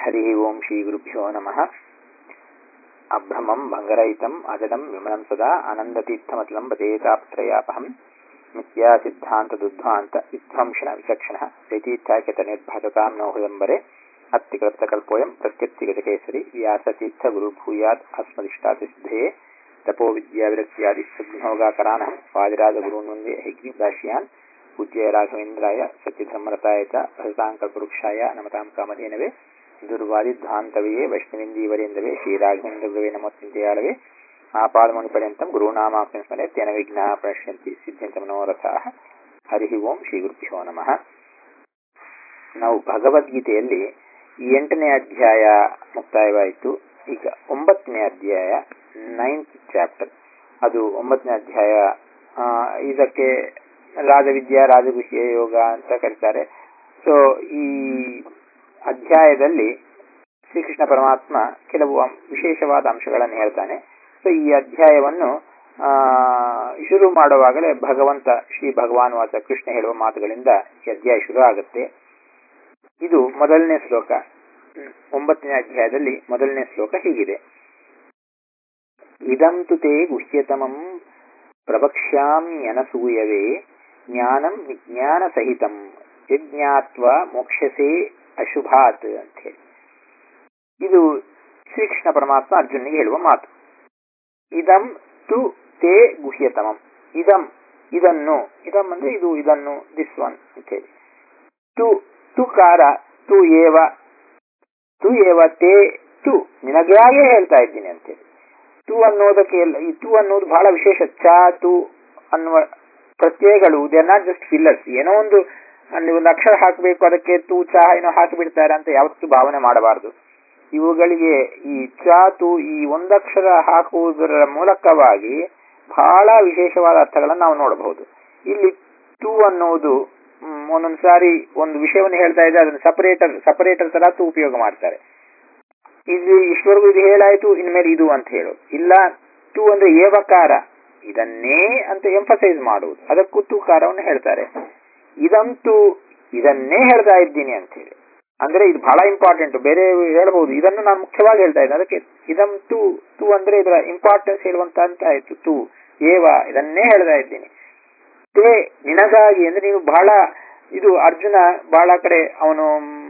ಹರಿ ಓಂ ಶ್ರೀ ಗುರುಭ್ಯೋ ನಮಃ ಅಭ್ರಮಂ ಭಂಗರಹಿತಂ ಅಜಡಂ ವಿಮಲಂ ಸದಾ ಆನಂದತೀರ್ಥಮತಲಂ ಪದೇತಾಪತ್ರಯಾಪಹಂ ಮಿಥ್ಯಾ ಸಿದ್ಧಾಂತ ದುಧ್ವಾಂತ ವಿಧ್ವಂಸನ ವಿಚಕ್ಷಣ ಚೈತೀರ್ಥಾಖ್ಯತ ನಿರ್ಭಾಸತಾಂ ನೋ ಹೃದಂಬರೆ ಅತ್ತಿಕೃಪ್ತಕಲ್ಪೋಯಂ ಪ್ರತ್ಯರ್ಥಿಗಜಕೇಸರಿ ವ್ಯಾಸತೀರ್ಥ ಗುರು ಭೂಯಾತ್ ಅಸ್ಮದಿಷ್ಟಾತಿ ಸಿದ್ಧಯೇ ತಪೋ ವಿದ್ಯಾ ವಿರಕ್ತ್ಯಾದಿ ಸದ್ಭೋಗಾಕರಾನಹಂ ವಾದಿರಾಜ ಗುರುನ್ ವಂದೇ ಹೈಗ್ರೀದಾಶ್ಯಾನ್ ಪೂಜ್ಯ ರಾಘವೇಂದ್ರಾಯ ಸತ್ಯಧರ್ಮರತಾಯ ಚ ಭರತಾಂಕಲ್ಪವೃಕ್ಷಾಯ ನಮತಾಂ ಕಾಮಧೇನವೇ ದುರ್ವಾದಿಧ್ವಾಂತವೇ ವೈಷ್ಣವೇಂದೀವರೇಂದವೇ ಶ್ರೀರಾಘವೇಂದ್ರ ಗುರುವೇ ನಮೋತ್ಯಂತೆಯಾಳವೇ ಆಪಾದಮುನಿಪರ್ಯಂತಂ ಗುರುನಾಮಾಕ್ತಿಂ ಸ್ಮರೆ ತೇನ ವಿಘ್ನಾಃ ಪ್ರಣಶ್ಯಂತಿ ಸಿದ್ಧ್ಯಂತ ಮನೋರಥಾಃ ಹರಿ ಓಂ ಶ್ರೀ ಗುರುಭ್ಯೋ ನಮಃ ನಾವು ಭಗವದ್ಗೀತೆಯಲ್ಲಿ ಎಂಟನೇ ಅಧ್ಯಾಯ ಮುಕ್ತಾಯವಾಯಿತು ಈಗ ಒಂಬತ್ತನೇ ಅಧ್ಯಾಯ ನೈನ್ತ್ ಚಾಪ್ಟರ್ ಅದು ಒಂಬತ್ತನೇ ಅಧ್ಯಾಯ ಇದಕ್ಕೆ ರಾಜವಿದ್ಯಾ ರಾಜಗುಹ್ಯ ಯೋಗ ಅಂತ ಕರೀತಾರೆ ಸೊ ಈ ಅಧ್ಯಾಯದಲ್ಲಿ ಶ್ರೀಕೃಷ್ಣ ಪರಮಾತ್ಮ ಕೆಲವು ವಿಶೇಷವಾದ ಅಂಶಗಳನ್ನು ಹೇಳ್ತಾನೆ ಸೊ ಈ ಅಧ್ಯಾಯವನ್ನು ಶುರು ಮಾಡುವಾಗಲೇ ಭಗವಂತ ಶ್ರೀ ಭಗವಾನ್ ವಾಚ ಕೃಷ್ಣ ಹೇಳುವ ಮಾತುಗಳಿಂದ ಈ ಅಧ್ಯಾಯ ಶುರು ಆಗುತ್ತೆ ಇದು ಮೊದಲನೇ ಶ್ಲೋಕ ಒಂಬತ್ತನೇ ಅಧ್ಯಾಯದಲ್ಲಿ ಮೊದಲನೇ ಶ್ಲೋಕ ಹೀಗಿದೆ ಇದಂತು ತೇ ಗುಹ್ಯತಮಂ ಪ್ರವಕ್ಷ್ಯಾಮ್ಯನಸೂಯವೇ ಜ್ಞಾನಂ ವಿಜ್ಞಾನ ಸಹಿತಂ ಯಜ್ಞಾತ್ವ ಮೋಕ್ಷಸೇ ಅಶುಭಾತ್ ಅಂತ ಹೇಳಿ ಇದು ಶ್ರೀಕೃಷ್ಣ ಪರಮಾತ್ಮ ಅರ್ಜುನಿಗೆ ಹೇಳುವ ಮಾತು ಇದಂ ತು ತೇ ಗುಹ್ಯತಮಂ ಇದಂ ಇದನ್ನು ಇದಂ ಅಂದ್ರೆ ಇದು ಇದನ್ನು ದಿಸ್ ಒನ್ ಅಂತ ಹೇಳಿ ತು ತುಕಾರ ತು ಏವ ತು ಏವ ತೇ ತು ನಿನಗಾಗೆ ಹೇಳ್ತಾ ಇದ್ದೀನಿ ಅಂತೇಳಿ ತು ಅನ್ನೋದಕ್ಕೆ ಎಲ್ಲ ಈ ತು ಅನ್ನೋದು ಬಹಳ ವಿಶೇಷ ಚ ತು ಅನ್ನುವ ಪ್ರತ್ಯಯಗಳು they are not just fillers ಏನೋ ಒಂದು ಅಲ್ಲಿ ಒಂದು ಅಕ್ಷರ ಹಾಕಬೇಕು ಅದಕ್ಕೆ ತು ಚ ಏನೋ ಹಾಕಿಬಿಡ್ತಾರೆ ಅಂತ ಯಾವತ್ತೂ ಭಾವನೆ ಮಾಡಬಾರದು ಇವುಗಳಿಗೆ ಈ ಚ ತು ಈ ಒಂದಕ್ಷರ ಹಾಕುವುದರ ಮೂಲಕವಾಗಿ ಬಹಳ ವಿಶೇಷವಾದ ಅರ್ಥಗಳನ್ನು ನಾವು ನೋಡಬಹುದು ಇಲ್ಲಿ ತು ಅನ್ನೋದು ಒಂದೊಂದು ಸಾರಿ ಒಂದು ವಿಷಯವನ್ನು ಹೇಳ್ತಾ ಇದ್ರೆ ಅದನ್ನು ಸಪರೇಟರ್ ಸಪರೇಟರ್ ತರ ತು ಉಪಯೋಗ ಮಾಡ್ತಾರೆ ಇಲ್ಲಿ ಇಷ್ಟವರೆಗೂ ಇದು ಹೇಳಾಯ್ತು ಇನ್ಮೇಲೆ ಇದು ಅಂತ ಹೇಳು ಇಲ್ಲ ತು ಅಂದ್ರೆ ಏವಕಾರ ಇದನ್ನೇ ಅಂತ ಎಂಫಸೈಸ್ ಮಾಡುವುದು ಅದಕ್ಕೂ ತೂಕಾರವನ್ನು ಹೇಳ್ತಾರೆ ಇದಂತೂ ಇದನ್ನೇ ಹೇಳ್ತಾ ಇದ್ದೀನಿ ಅಂತ ಹೇಳಿ ಅಂದ್ರೆ ಇದು ಬಹಳ ಇಂಪಾರ್ಟೆಂಟ್ ಬೇರೆ ಹೇಳಬಹುದು ಇದನ್ನು ನಾನು ಮುಖ್ಯವಾಗಿ ಹೇಳ್ತಾ ಇದ್ದೀನಿ ಅದಕ್ಕೆ ಇದಂ ತು ತು ಅಂದ್ರೆ ಇದರ ಇಂಪಾರ್ಟೆನ್ಸ್ ಹೇಳುವಂತ ಅಂತ ಆಯ್ತು ತು ಏವ ಇದನ್ನೇ ಹೇಳ್ತಾ ಇದ್ದೀನಿ ತೇ ನಿನಗಾಗಿ ಅಂದ್ರೆ ನೀವು ಬಹಳ ಇದು ಅರ್ಜುನ ಬಹಳ ಕಡೆ ಅವನು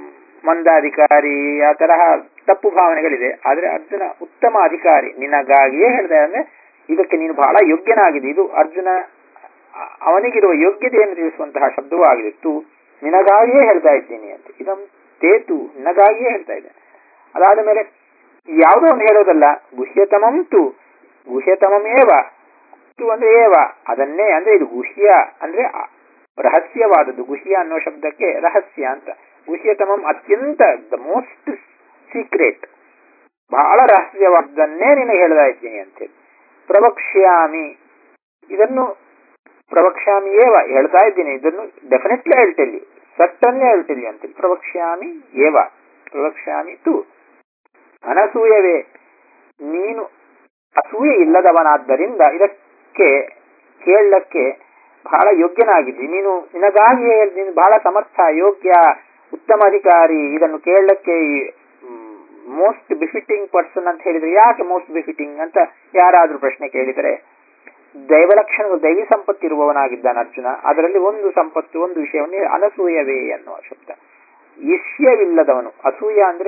ಮಂದಾಧಿಕಾರಿ ಆ ತರಹ ತಪ್ಪು ಭಾವನೆಗಳಿದೆ ಆದ್ರೆ ಅರ್ಜುನ ಉತ್ತಮ ಅಧಿಕಾರಿ ನಿನಗಾಗಿಯೇ ಹೇಳ್ತಾ ಅಂದ್ರೆ ಇದಕ್ಕೆ ನೀನು ಬಹಳ ಯೋಗ್ಯನಾಗಿದೆ ಇದು ಅರ್ಜುನ ಅವನಿಗಿರುವ ಯೋಗ್ಯತೆಯನ್ನು ತಿಳಿಸುವಂತಹ ಶಬ್ದವೂ ಆಗಿದೆ ತು ನಿನಗಾಗಿಯೇ ಹೇಳ್ತಾ ಇದ್ದೀನಿ ಅಂತ ಇದಂ ತೇತು ನಿನಗಾಗಿಯೇ ಹೇಳ್ತಾ ಇದ್ದೇನೆ ಅದಾದ ಮೇಲೆ ಯಾವುದೋ ಒಂದು ಹೇಳೋದಲ್ಲ ಗುಹ್ಯತಮಂ ತು ಗುಹ್ಯತಮಮೇವ ತು ಅಂದ್ರೆ ಏವ ಅದನ್ನೇ ಅಂದ್ರೆ ಇದು ಗುಹ್ಯ ಅಂದ್ರೆ ರಹಸ್ಯವಾದದ್ದು ಗುಹ್ಯ ಅನ್ನೋ ಶಬ್ದಕ್ಕೆ ರಹಸ್ಯ ಅಂತ ಗುಹ್ಯತಮಂ ಅತ್ಯಂತ ದ ಮೋಸ್ಟ್ ಸೀಕ್ರೆಟ್ ಬಹಳ ರಹಸ್ಯವಾದನ್ನೇ ನಿನಗೆ ಹೇಳ್ತಾ ಇದ್ದೀನಿ ಅಂತೇಳಿ ಪ್ರವಕ್ಷ್ಯಾಮಿ ಇದನ್ನು ಪ್ರವಕ್ಷ್ಯಾಮಿ ಏವ ಹೇಳ್ತಾ ಇದ್ದೀನಿ ಇದನ್ನು ಡೆಫಿನೆಟ್ಲಿ ಹೇಳ್ತಿಲ್ಲಿ ಸಟ್ಟನ್ನೇ ಹೇಳ್ತಿಲ್ಲಿ ಅಂತೇಳಿ ಪ್ರವಕ್ಷ್ಯಾಮಿ ಏವ ಪ್ರವಕ್ಷ್ಯಾಮಿ ತು ಅನಸೂಯವೇ ನೀನು ಅಸೂಯೆ ಇಲ್ಲದವನಾದ್ದರಿಂದ ಇದಕ್ಕೆ ಕೇಳಕ್ಕೆ ಬಹಳ ಯೋಗ್ಯನಾಗಿದ್ದಿ ನೀನು ನಿನಗಾಗಿಯೇ ನೀನು ಬಹಳ ಸಮರ್ಥ ಯೋಗ್ಯ ಉತ್ತಮ ಅಧಿಕಾರಿ ಇದನ್ನು ಕೇಳಕ್ಕೆ ಮೋಸ್ಟ್ ಬಿಫಿಟಿಂಗ್ ಪರ್ಸನ್ ಅಂತ ಹೇಳಿದ್ರೆ ಯಾಕೆ ಮೋಸ್ಟ್ ಬಿಫಿಟಿಂಗ್ ಅಂತ ಯಾರಾದ್ರೂ ಪ್ರಶ್ನೆ ಕೇಳಿದರೆ ದೈವಲಕ್ಷಣಗಳು ದೈವಿ ಸಂಪತ್ತಿರುವವನಾಗಿದ್ದಾನೆ ಅರ್ಜುನ ಅದರಲ್ಲಿ ಒಂದು ಸಂಪತ್ತು ಒಂದು ವಿಷಯವನ್ನು ಅನಸೂಯವೇ ಅನ್ನುವ ಶಬ್ದ ಈರ್ಷ್ಯವಿಲ್ಲದವನು ಅಸೂಯ ಅಂದ್ರೆ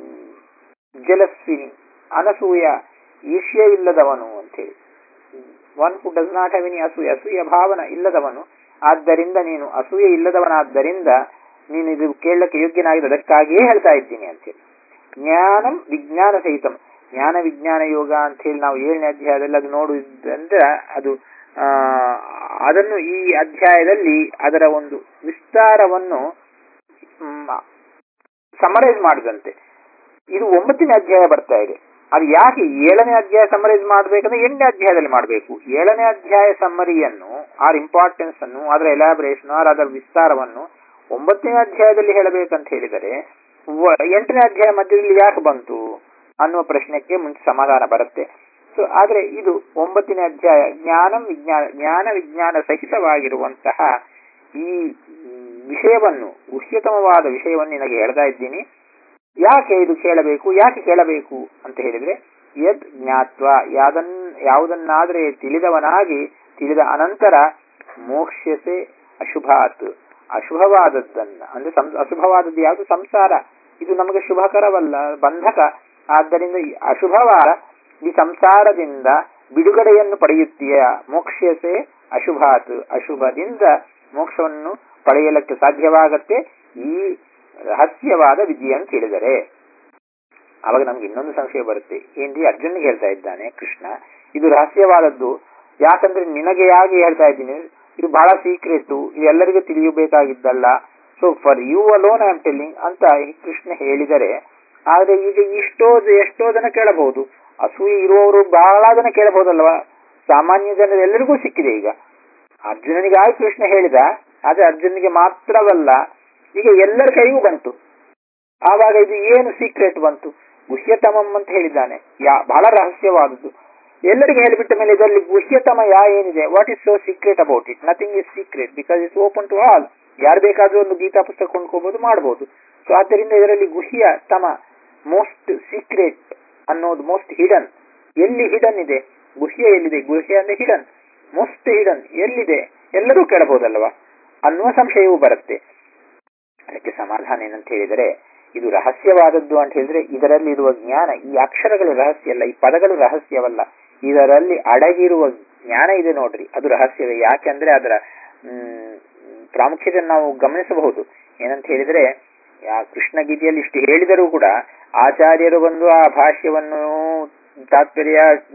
ಜಲಸ್ವಿನಿ ಅನಸೂಯ ಈರ್ಷ್ಯವಿಲ್ಲದವನು ಅಂತೇಳಿ one who does not have any ಅಸೂಯ ಅಸೂಯ ಭಾವನ ಇಲ್ಲದವನು ಆದ್ದರಿಂದ ನೀನು ಅಸೂಯೆ ಇಲ್ಲದವನಾದ್ದರಿಂದ ನೀನು ಇದು ಕೇಳಕ್ಕೆ ಯೋಗ್ಯನಾಗಿದೆ ಅದಕ್ಕಾಗಿಯೇ ಹೇಳ್ತಾ ಇದ್ದೀನಿ ಅಂತೇಳಿ ಜ್ಞಾನಂ ವಿಜ್ಞಾನ ಸಹಿತಂ ಜ್ಞಾನ ವಿಜ್ಞಾನ ಯೋಗ ಅಂತ ಹೇಳಿ ನಾವು ಏಳನೇ ಅಧ್ಯಾಯದಲ್ಲಿ ಅದು ನೋಡುವುದಂದ್ರೆ ಅದು ಆ ಅದನ್ನು ಈ ಅಧ್ಯಾಯದಲ್ಲಿ ಅದರ ಒಂದು ವಿಸ್ತಾರವನ್ನು ಸಮರೈಸ್ ಮಾಡಿದಂತೆ ಇದು ಒಂಬತ್ತನೇ ಅಧ್ಯಾಯ ಬರ್ತಾ ಇದೆ ಅದು ಯಾಕೆ ಏಳನೇ ಅಧ್ಯಾಯ ಸಮರೈಸ್ ಮಾಡಬೇಕಂದ್ರೆ ಎಂಟನೇ ಅಧ್ಯಾಯದಲ್ಲಿ ಮಾಡಬೇಕು ಏಳನೇ ಅಧ್ಯಾಯ ಸಮ್ಮರಿಯನ್ನು ಆರ್ ಇಂಪಾರ್ಟೆನ್ಸ್ ಅನ್ನು ಅದರ ಎಲಾಬರೇಷನ್ ಆರ್ ಅದರ ವಿಸ್ತಾರವನ್ನು ಒಂಬತ್ತನೇ ಅಧ್ಯಾಯದಲ್ಲಿ ಹೇಳಬೇಕಂತ ಹೇಳಿದರೆ ಎಂಟನೇ ಅಧ್ಯಾಯ ಮಧ್ಯದಲ್ಲಿ ಯಾಕೆ ಬಂತು ಅನ್ನುವ ಪ್ರಶ್ನೆಗೆ ಮುಂಚೆ ಸಮಾಧಾನ ಬರುತ್ತೆ ಸೊ ಆದ್ರೆ ಇದು ಒಂಬತ್ತನೇ ಅಧ್ಯಾಯ ಜ್ಞಾನ ವಿಜ್ಞಾನ ಜ್ಞಾನ ವಿಜ್ಞಾನ ಸಹಿತವಾಗಿರುವಂತಹ ಈ ವಿಷಯವನ್ನು ಗುಹ್ಯತಮವಾದ ವಿಷಯವನ್ನು ನಿನಗೆ ಹೇಳ್ತಾ ಇದ್ದೀನಿ ಯಾಕೆ ಇದು ಕೇಳಬೇಕು ಯಾಕೆ ಕೇಳಬೇಕು ಅಂತ ಹೇಳಿದ್ರೆ ಯದ್ ಜ್ಞಾತ್ವ ಯಾದನ್ ಯಾವುದನ್ನಾದ್ರೆ ತಿಳಿದವನಾಗಿ ತಿಳಿದ ಅನಂತರ ಮೋಕ್ಷ್ಯಸೆ ಅಶುಭಾತ್ ಅಶುಭವಾದದ್ದನ್ನ ಅಂದ್ರೆ ಸಂ ಅಶುಭವಾದದ್ದು ಯಾವುದು ಸಂಸಾರ ಇದು ನಮಗೆ ಶುಭಕರವಲ್ಲ ಬಂಧಕ ಆದ್ದರಿಂದ ಈ ಅಶುಭವಾದ ಈ ಸಂಸಾರದಿಂದ ಬಿಡುಗಡೆಯನ್ನು ಪಡೆಯುತ್ತೀಯ ಮೋಕ್ಷ್ಯಸೆ ಅಶುಭಾತ್ ಅಶುಭದಿಂದ ಮೋಕ್ಷವನ್ನು ಪಡೆಯಲಿಕ್ಕೆ ಸಾಧ್ಯವಾಗತ್ತೆ ಈ ರಹಸ್ಯವಾದ ವಿದ್ಯೆ ಅಂತ ಹೇಳಿದರೆ ಅವಾಗ ನಮ್ಗೆ ಇನ್ನೊಂದು ಸಂಶಯ ಬರುತ್ತೆ ಏನ್ರಿ ಅರ್ಜುನ್ಗೆ ಹೇಳ್ತಾ ಇದ್ದಾನೆ ಕೃಷ್ಣ ಇದು ರಹಸ್ಯವಾದದ್ದು ಯಾಕಂದ್ರೆ ನಿನಗೆ ಯಾಕೆ ಹೇಳ್ತಾ ಇದ್ದೀನಿ ಇದು ಬಹಳ ಸೀಕ್ರೆಟ್ ಇದು ಎಲ್ಲರಿಗೂ ತಿಳಿಯಬೇಕಾಗಿದ್ದಲ್ಲ so for you alone I am telling ಅಂತ ಈ ಕೃಷ್ಣ ಹೇಳಿದರೆ ಆದ್ರೆ ಈಗ ಇಷ್ಟೋ ಎಷ್ಟೋ ಜನ ಕೇಳಬಹುದು ಅಸೂಯೆ ಇರುವವರು ಬಹಳ ಜನ ಕೇಳಬಹುದಲ್ವಾ ಸಾಮಾನ್ಯ ಜನರೆಲ್ಲರಿಗೂ ಸಿಕ್ಕಿದೆ ಈಗ ಅರ್ಜುನನಿಗಾಗಿ ಕೃಷ್ಣ ಹೇಳಿದ ಆದ್ರೆ ಅರ್ಜುನಿಗೆ ಮಾತ್ರವಲ್ಲ ಈಗ ಎಲ್ಲರ ಕೈಗೂ ಬಂತು ಆವಾಗ ಇದು ಏನು ಸೀಕ್ರೆಟ್ ಬಂತು ಗುಹ್ಯತಮಂ ಅಂತ ಹೇಳಿದ್ದಾನೆ ಯಾ ಬಹಳ ರಹಸ್ಯವಾದದ್ದು ಎಲ್ಲರಿಗೆ ಹೇಳಿಬಿಟ್ಟ ಮೇಲೆ ಇದರಲ್ಲಿ ಗುಹ್ಯತಮ ಯಾ ಏನಿದೆ what is so secret about it nothing is secret because it's open to all ಯಾರು ಬೇಕಾದ್ರೂ ಒಂದು ಗೀತಾ ಪುಸ್ತಕ ಕೊಂಡ್ಕೋಬಹುದು ಮಾಡಬಹುದು ಸೊ ಆದ್ದರಿಂದ ಇದರಲ್ಲಿ ಗುಹ್ಯ ತಮ ಮೋಸ್ಟ್ ಸೀಕ್ರೆಟ್ ಅನ್ನೋದು ಮೋಸ್ಟ್ ಹಿಡನ್ ಎಲ್ಲಿ ಹಿಡನ್ ಇದೆ ಗುಹ್ಯ ಎಲ್ಲಿದೆ ಗುಹ್ಯ ಅಂದ್ರೆ ಹಿಡನ್ ಮೋಸ್ಟ್ ಹಿಡನ್ ಎಲ್ಲಿದೆ ಎಲ್ಲರೂ ಕೇಳಬಹುದಲ್ವಾ ಅನ್ನುವ ಸಂಶಯವೂ ಬರುತ್ತೆ ಅದಕ್ಕೆ ಸಮಾಧಾನ ಏನಂತ ಹೇಳಿದರೆ ಇದು ರಹಸ್ಯವಾದದ್ದು ಅಂತ ಹೇಳಿದ್ರೆ ಇದರಲ್ಲಿ ಇರುವ ಜ್ಞಾನ ಈ ಅಕ್ಷರಗಳು ರಹಸ್ಯ ಅಲ್ಲ ಈ ಪದಗಳು ರಹಸ್ಯವಲ್ಲ ಇದರಲ್ಲಿ ಅಡಗಿರುವ ಜ್ಞಾನ ಇದೆ ನೋಡ್ರಿ ಅದು ರಹಸ್ಯವೇ ಯಾಕೆಂದ್ರೆ ಅದರ ಹ್ಮ್ ಪ್ರಾಮುಖ್ಯತೆ ನಾವು ಗಮನಿಸಬಹುದು ಏನಂತ ಹೇಳಿದ್ರೆ ಆ ಕೃಷ್ಣ ಗೀತೆಯಲ್ಲಿ ಇಷ್ಟು ಹೇಳಿದರೂ ಕೂಡ ಆಚಾರ್ಯರು ಬಂದು ಆ ಭಾಷ್ಯವನ್ನು ತಾತ್ಪರ್ಯ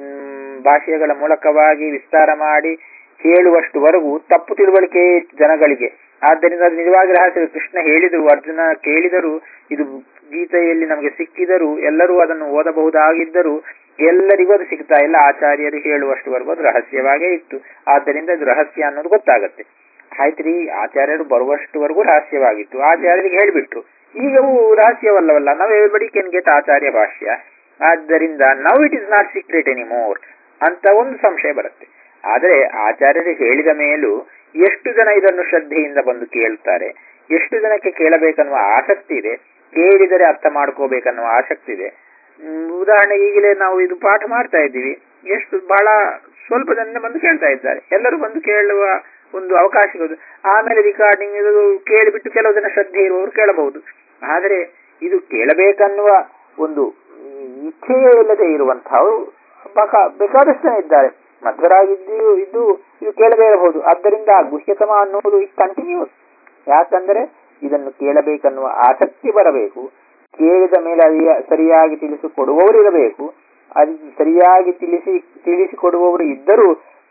ಭಾಷೆಗಳ ಮೂಲಕವಾಗಿ ವಿಸ್ತಾರ ಮಾಡಿ ಹೇಳುವಷ್ಟುವರೆಗೂ ತಪ್ಪು ತಿಳುವಳಿಕೆ ಜನಗಳಿಗೆ ಆದ್ದರಿಂದ ಅದು ನಿಜವಾಗಿ ರಹಸ್ಯ ಕೃಷ್ಣ ಹೇಳಿದರು ಅರ್ಜುನ ಕೇಳಿದರು ಇದು ಗೀತೆಯಲ್ಲಿ ನಮಗೆ ಸಿಕ್ಕಿದರೂ ಎಲ್ಲರೂ ಅದನ್ನು ಓದಬಹುದಾಗಿದ್ದರೂ ಎಲ್ಲರಿಗೂ ಅದು ಸಿಗ್ತಾ ಇಲ್ಲ ಆಚಾರ್ಯರು ಹೇಳುವಷ್ಟುವರೆಗೂ ಅದು ರಹಸ್ಯವಾಗೇ ಇತ್ತು ಆದ್ದರಿಂದ ಅದು ರಹಸ್ಯ ಅನ್ನೋದು ಗೊತ್ತಾಗತ್ತೆ ಆಯ್ತ್ರಿ ಆಚಾರ್ಯರು ಬರುವಷ್ಟುವರೆಗೂ ರಹಸ್ಯವಾಗಿತ್ತು ಆಚಾರ್ಯರಿಗೆ ಹೇಳಿಬಿಟ್ರು ಈಗವೂ ರಹಸ್ಯವಲ್ಲವಲ್ಲ ನಾವು ಎವ್ರಿಬಡಿ ಕೆನ್ ಗೆಟ್ ಆಚಾರ್ಯ ಭಾಷ್ಯ ಆದ್ದರಿಂದ now it is not secret any more ಅಂತ ಒಂದು ಸಂಶಯ ಬರುತ್ತೆ ಆದರೆ ಆಚಾರ್ಯರು ಹೇಳಿದ ಮೇಲೂ ಎಷ್ಟು ಜನ ಇದನ್ನು ಶ್ರದ್ಧೆಯಿಂದ ಬಂದು ಕೇಳ್ತಾರೆ ಎಷ್ಟು ಜನಕ್ಕೆ ಕೇಳಬೇಕನ್ನುವ ಆಸಕ್ತಿ ಇದೆ ಕೇಳಿದರೆ ಅರ್ಥ ಮಾಡ್ಕೋಬೇಕನ್ನುವ ಆಸಕ್ತಿ ಇದೆ ಉದಾಹರಣೆಗೆ ಈಗಲೇ ನಾವು ಇದು ಪಾಠ ಮಾಡ್ತಾ ಇದ್ದೀವಿ ಎಷ್ಟು ಬಹಳ ಸ್ವಲ್ಪ ಜನ ಬಂದು ಕೇಳ್ತಾ ಇದ್ದಾರೆ ಎಲ್ಲರೂ ಬಂದು ಕೇಳುವ ಒಂದು ಅವಕಾಶ ಇರೋದು ಆಮೇಲೆ ರಿಕಾರ್ಡಿಂಗ್ ಇದು ಕೇಳಿಬಿಟ್ಟು ಕೆಲವು ಜನ ಶ್ರದ್ಧೆ ಇರುವವರು ಕೇಳಬಹುದು ಆದರೆ ಇದು ಕೇಳಬೇಕನ್ನುವ ಒಂದು ಇಚ್ಛೆಯೇ ಇಲ್ಲದೆ ಇರುವಂತಹವರು ಬೇಕಾದಷ್ಟು ಜನ ಇದ್ದಾರೆ ಮಧ್ವರಾಗಿದ್ದು ಇದು ಇದು ಕೇಳದೇ ಇರಬಹುದು ಆದ್ದರಿಂದ ಗುಹ್ಯತಮ ಅನ್ನುವುದು ಇಟ್ ಕಂಟಿನ್ಯೂಸ್ ಯಾಕಂದ್ರೆ ಇದನ್ನು ಕೇಳಬೇಕನ್ನುವ ಆಸಕ್ತಿ ಬರಬೇಕು ಕೇಳಿದ ಮೇಲೆ ಅರಿಯ ಸರಿಯಾಗಿ ತಿಳಿಸಿಕೊಡುವವರು ಇರಬೇಕು ಅದು ಸರಿಯಾಗಿ ತಿಳಿಸಿ ತಿಳಿಸಿಕೊಡುವವರು ಇದ್ದರೂ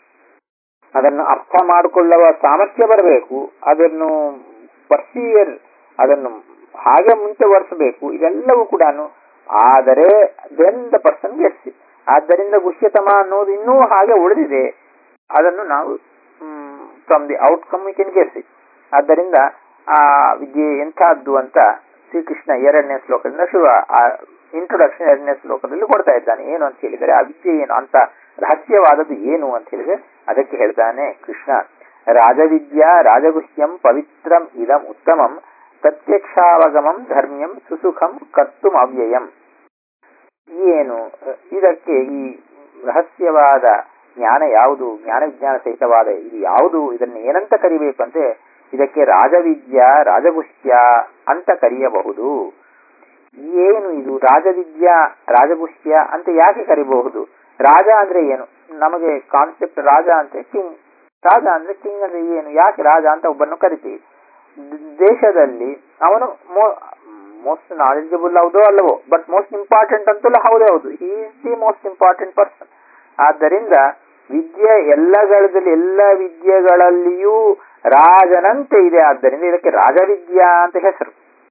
ಅದನ್ನು ಅರ್ಥ ಮಾಡಿಕೊಳ್ಳುವ ಸಾಮರ್ಥ್ಯ ಬರಬೇಕು ಅದನ್ನು ಪರ್ಸೀವರ್ ಅದನ್ನು ಹಾಗೆ ಮುಂಚೆ ವರ್ಸಬೇಕು ಇದೆಲ್ಲವೂ ಕೂಡ ಆದರೆ then the person gets it ಆದ್ದರಿಂದ ಗುಹ್ಯತಮ ಅನ್ನೋದು ಇನ್ನೂ ಹಾಗೆ ಉಳಿದಿದೆ ಅದನ್ನು ನಾವು from the outcome we can gets it ಆದ್ದರಿಂದ ಆ ವಿದ್ಯೆ ಎಂಥದ್ದು ಅಂತ ಶ್ರೀಕೃಷ್ಣ ಎರಡನೇ ಶ್ಲೋಕದಿಂದ ಶುರು ಆ ಇಂಟ್ರೊಡಕ್ಷನ್ ಎರಡನೇ ಶ್ಲೋಕದಲ್ಲಿ ಕೊಡ್ತಾ ಇದ್ದಾನೆ ಏನು ಅಂತ ಹೇಳಿದರೆ ಆ ವಿದ್ಯೆ ಏನು ಅಂತ ರಹಸ್ಯವಾದದ್ದು ಏನು ಅಂತ ಹೇಳಿದ್ರೆ ಅದಕ್ಕೆ ಹೇಳ್ತಾನೆ ಕೃಷ್ಣ ರಾಜವಿದ್ಯಾ ರಾಜಗುಹ್ಯಂ ಪವಿತ್ರಂ ಇದಂ ಉತ್ತಮಂ ಪ್ರತ್ಯಕ್ಷಾವಗಮಂ ಧರ್ಮ್ಯಂ ಸುಸುಖಂ ಕರ್ತುಂ ಅವ್ಯಯಂ ಏನು ಇದಕ್ಕೆ ಈ ರಹಸ್ಯವಾದ ಜ್ಞಾನ ಯಾವುದು ಜ್ಞಾನ ವಿಜ್ಞಾನ ಸಹಿತವಾದ ಇದು ಯಾವುದು ಇದನ್ನು ಏನಂತ ಕರಿಬೇಕು ಅಂದ್ರೆ ಇದಕ್ಕೆ ರಾಜವಿದ್ಯಾ ರಾಜಗುಹ್ಯ ಅಂತ ಕರೆಯಬಹುದು ಏನು ಇದು ರಾಜವಿದ್ಯಾ ರಾಜಗುಹ್ಯ ಅಂತ ಯಾಕೆ ಕರಿಬಹುದು ರಾಜ ಅಂದ್ರೆ ಏನು ನಮಗೆ ಕಾನ್ಸೆಪ್ಟ್ ರಾಜ ಅಂದ್ರೆ ಕಿಂಗ್ ರಾಜ ಅಂದ್ರೆ ಕಿಂಗ್ ಅಂದ್ರೆ ಏನು ಯಾಕೆ ರಾಜ ಅಂತ ಒಬ್ಬನ್ನು ಕರಿತೀವಿ ದೇಶದಲ್ಲಿ ಅವನು ಮೋಸ್ಟ್ ನಾಲೆಜಬಲ್ ಹೌದೋ ಅಲ್ಲವೋ ಬಟ್ ಮೋಸ್ಟ್ ಇಂಪಾರ್ಟೆಂಟ್ ಅಂತಲ್ಲ ಹೌದೇ ಹೌದು he is the most important person ಆದ್ದರಿಂದ ವಿದ್ಯೆ ಎಲ್ಲಗಳಲ್ಲಿ ಎಲ್ಲ ವಿದ್ಯೆಗಳಲ್ಲಿಯೂ ರಾಜನಂತೆ ಇದೆ ಆದ್ದರಿಂದ ಇದಕ್ಕೆ ರಾಜವಿದ್ಯಾ ಅಂತ ಹೆಸರು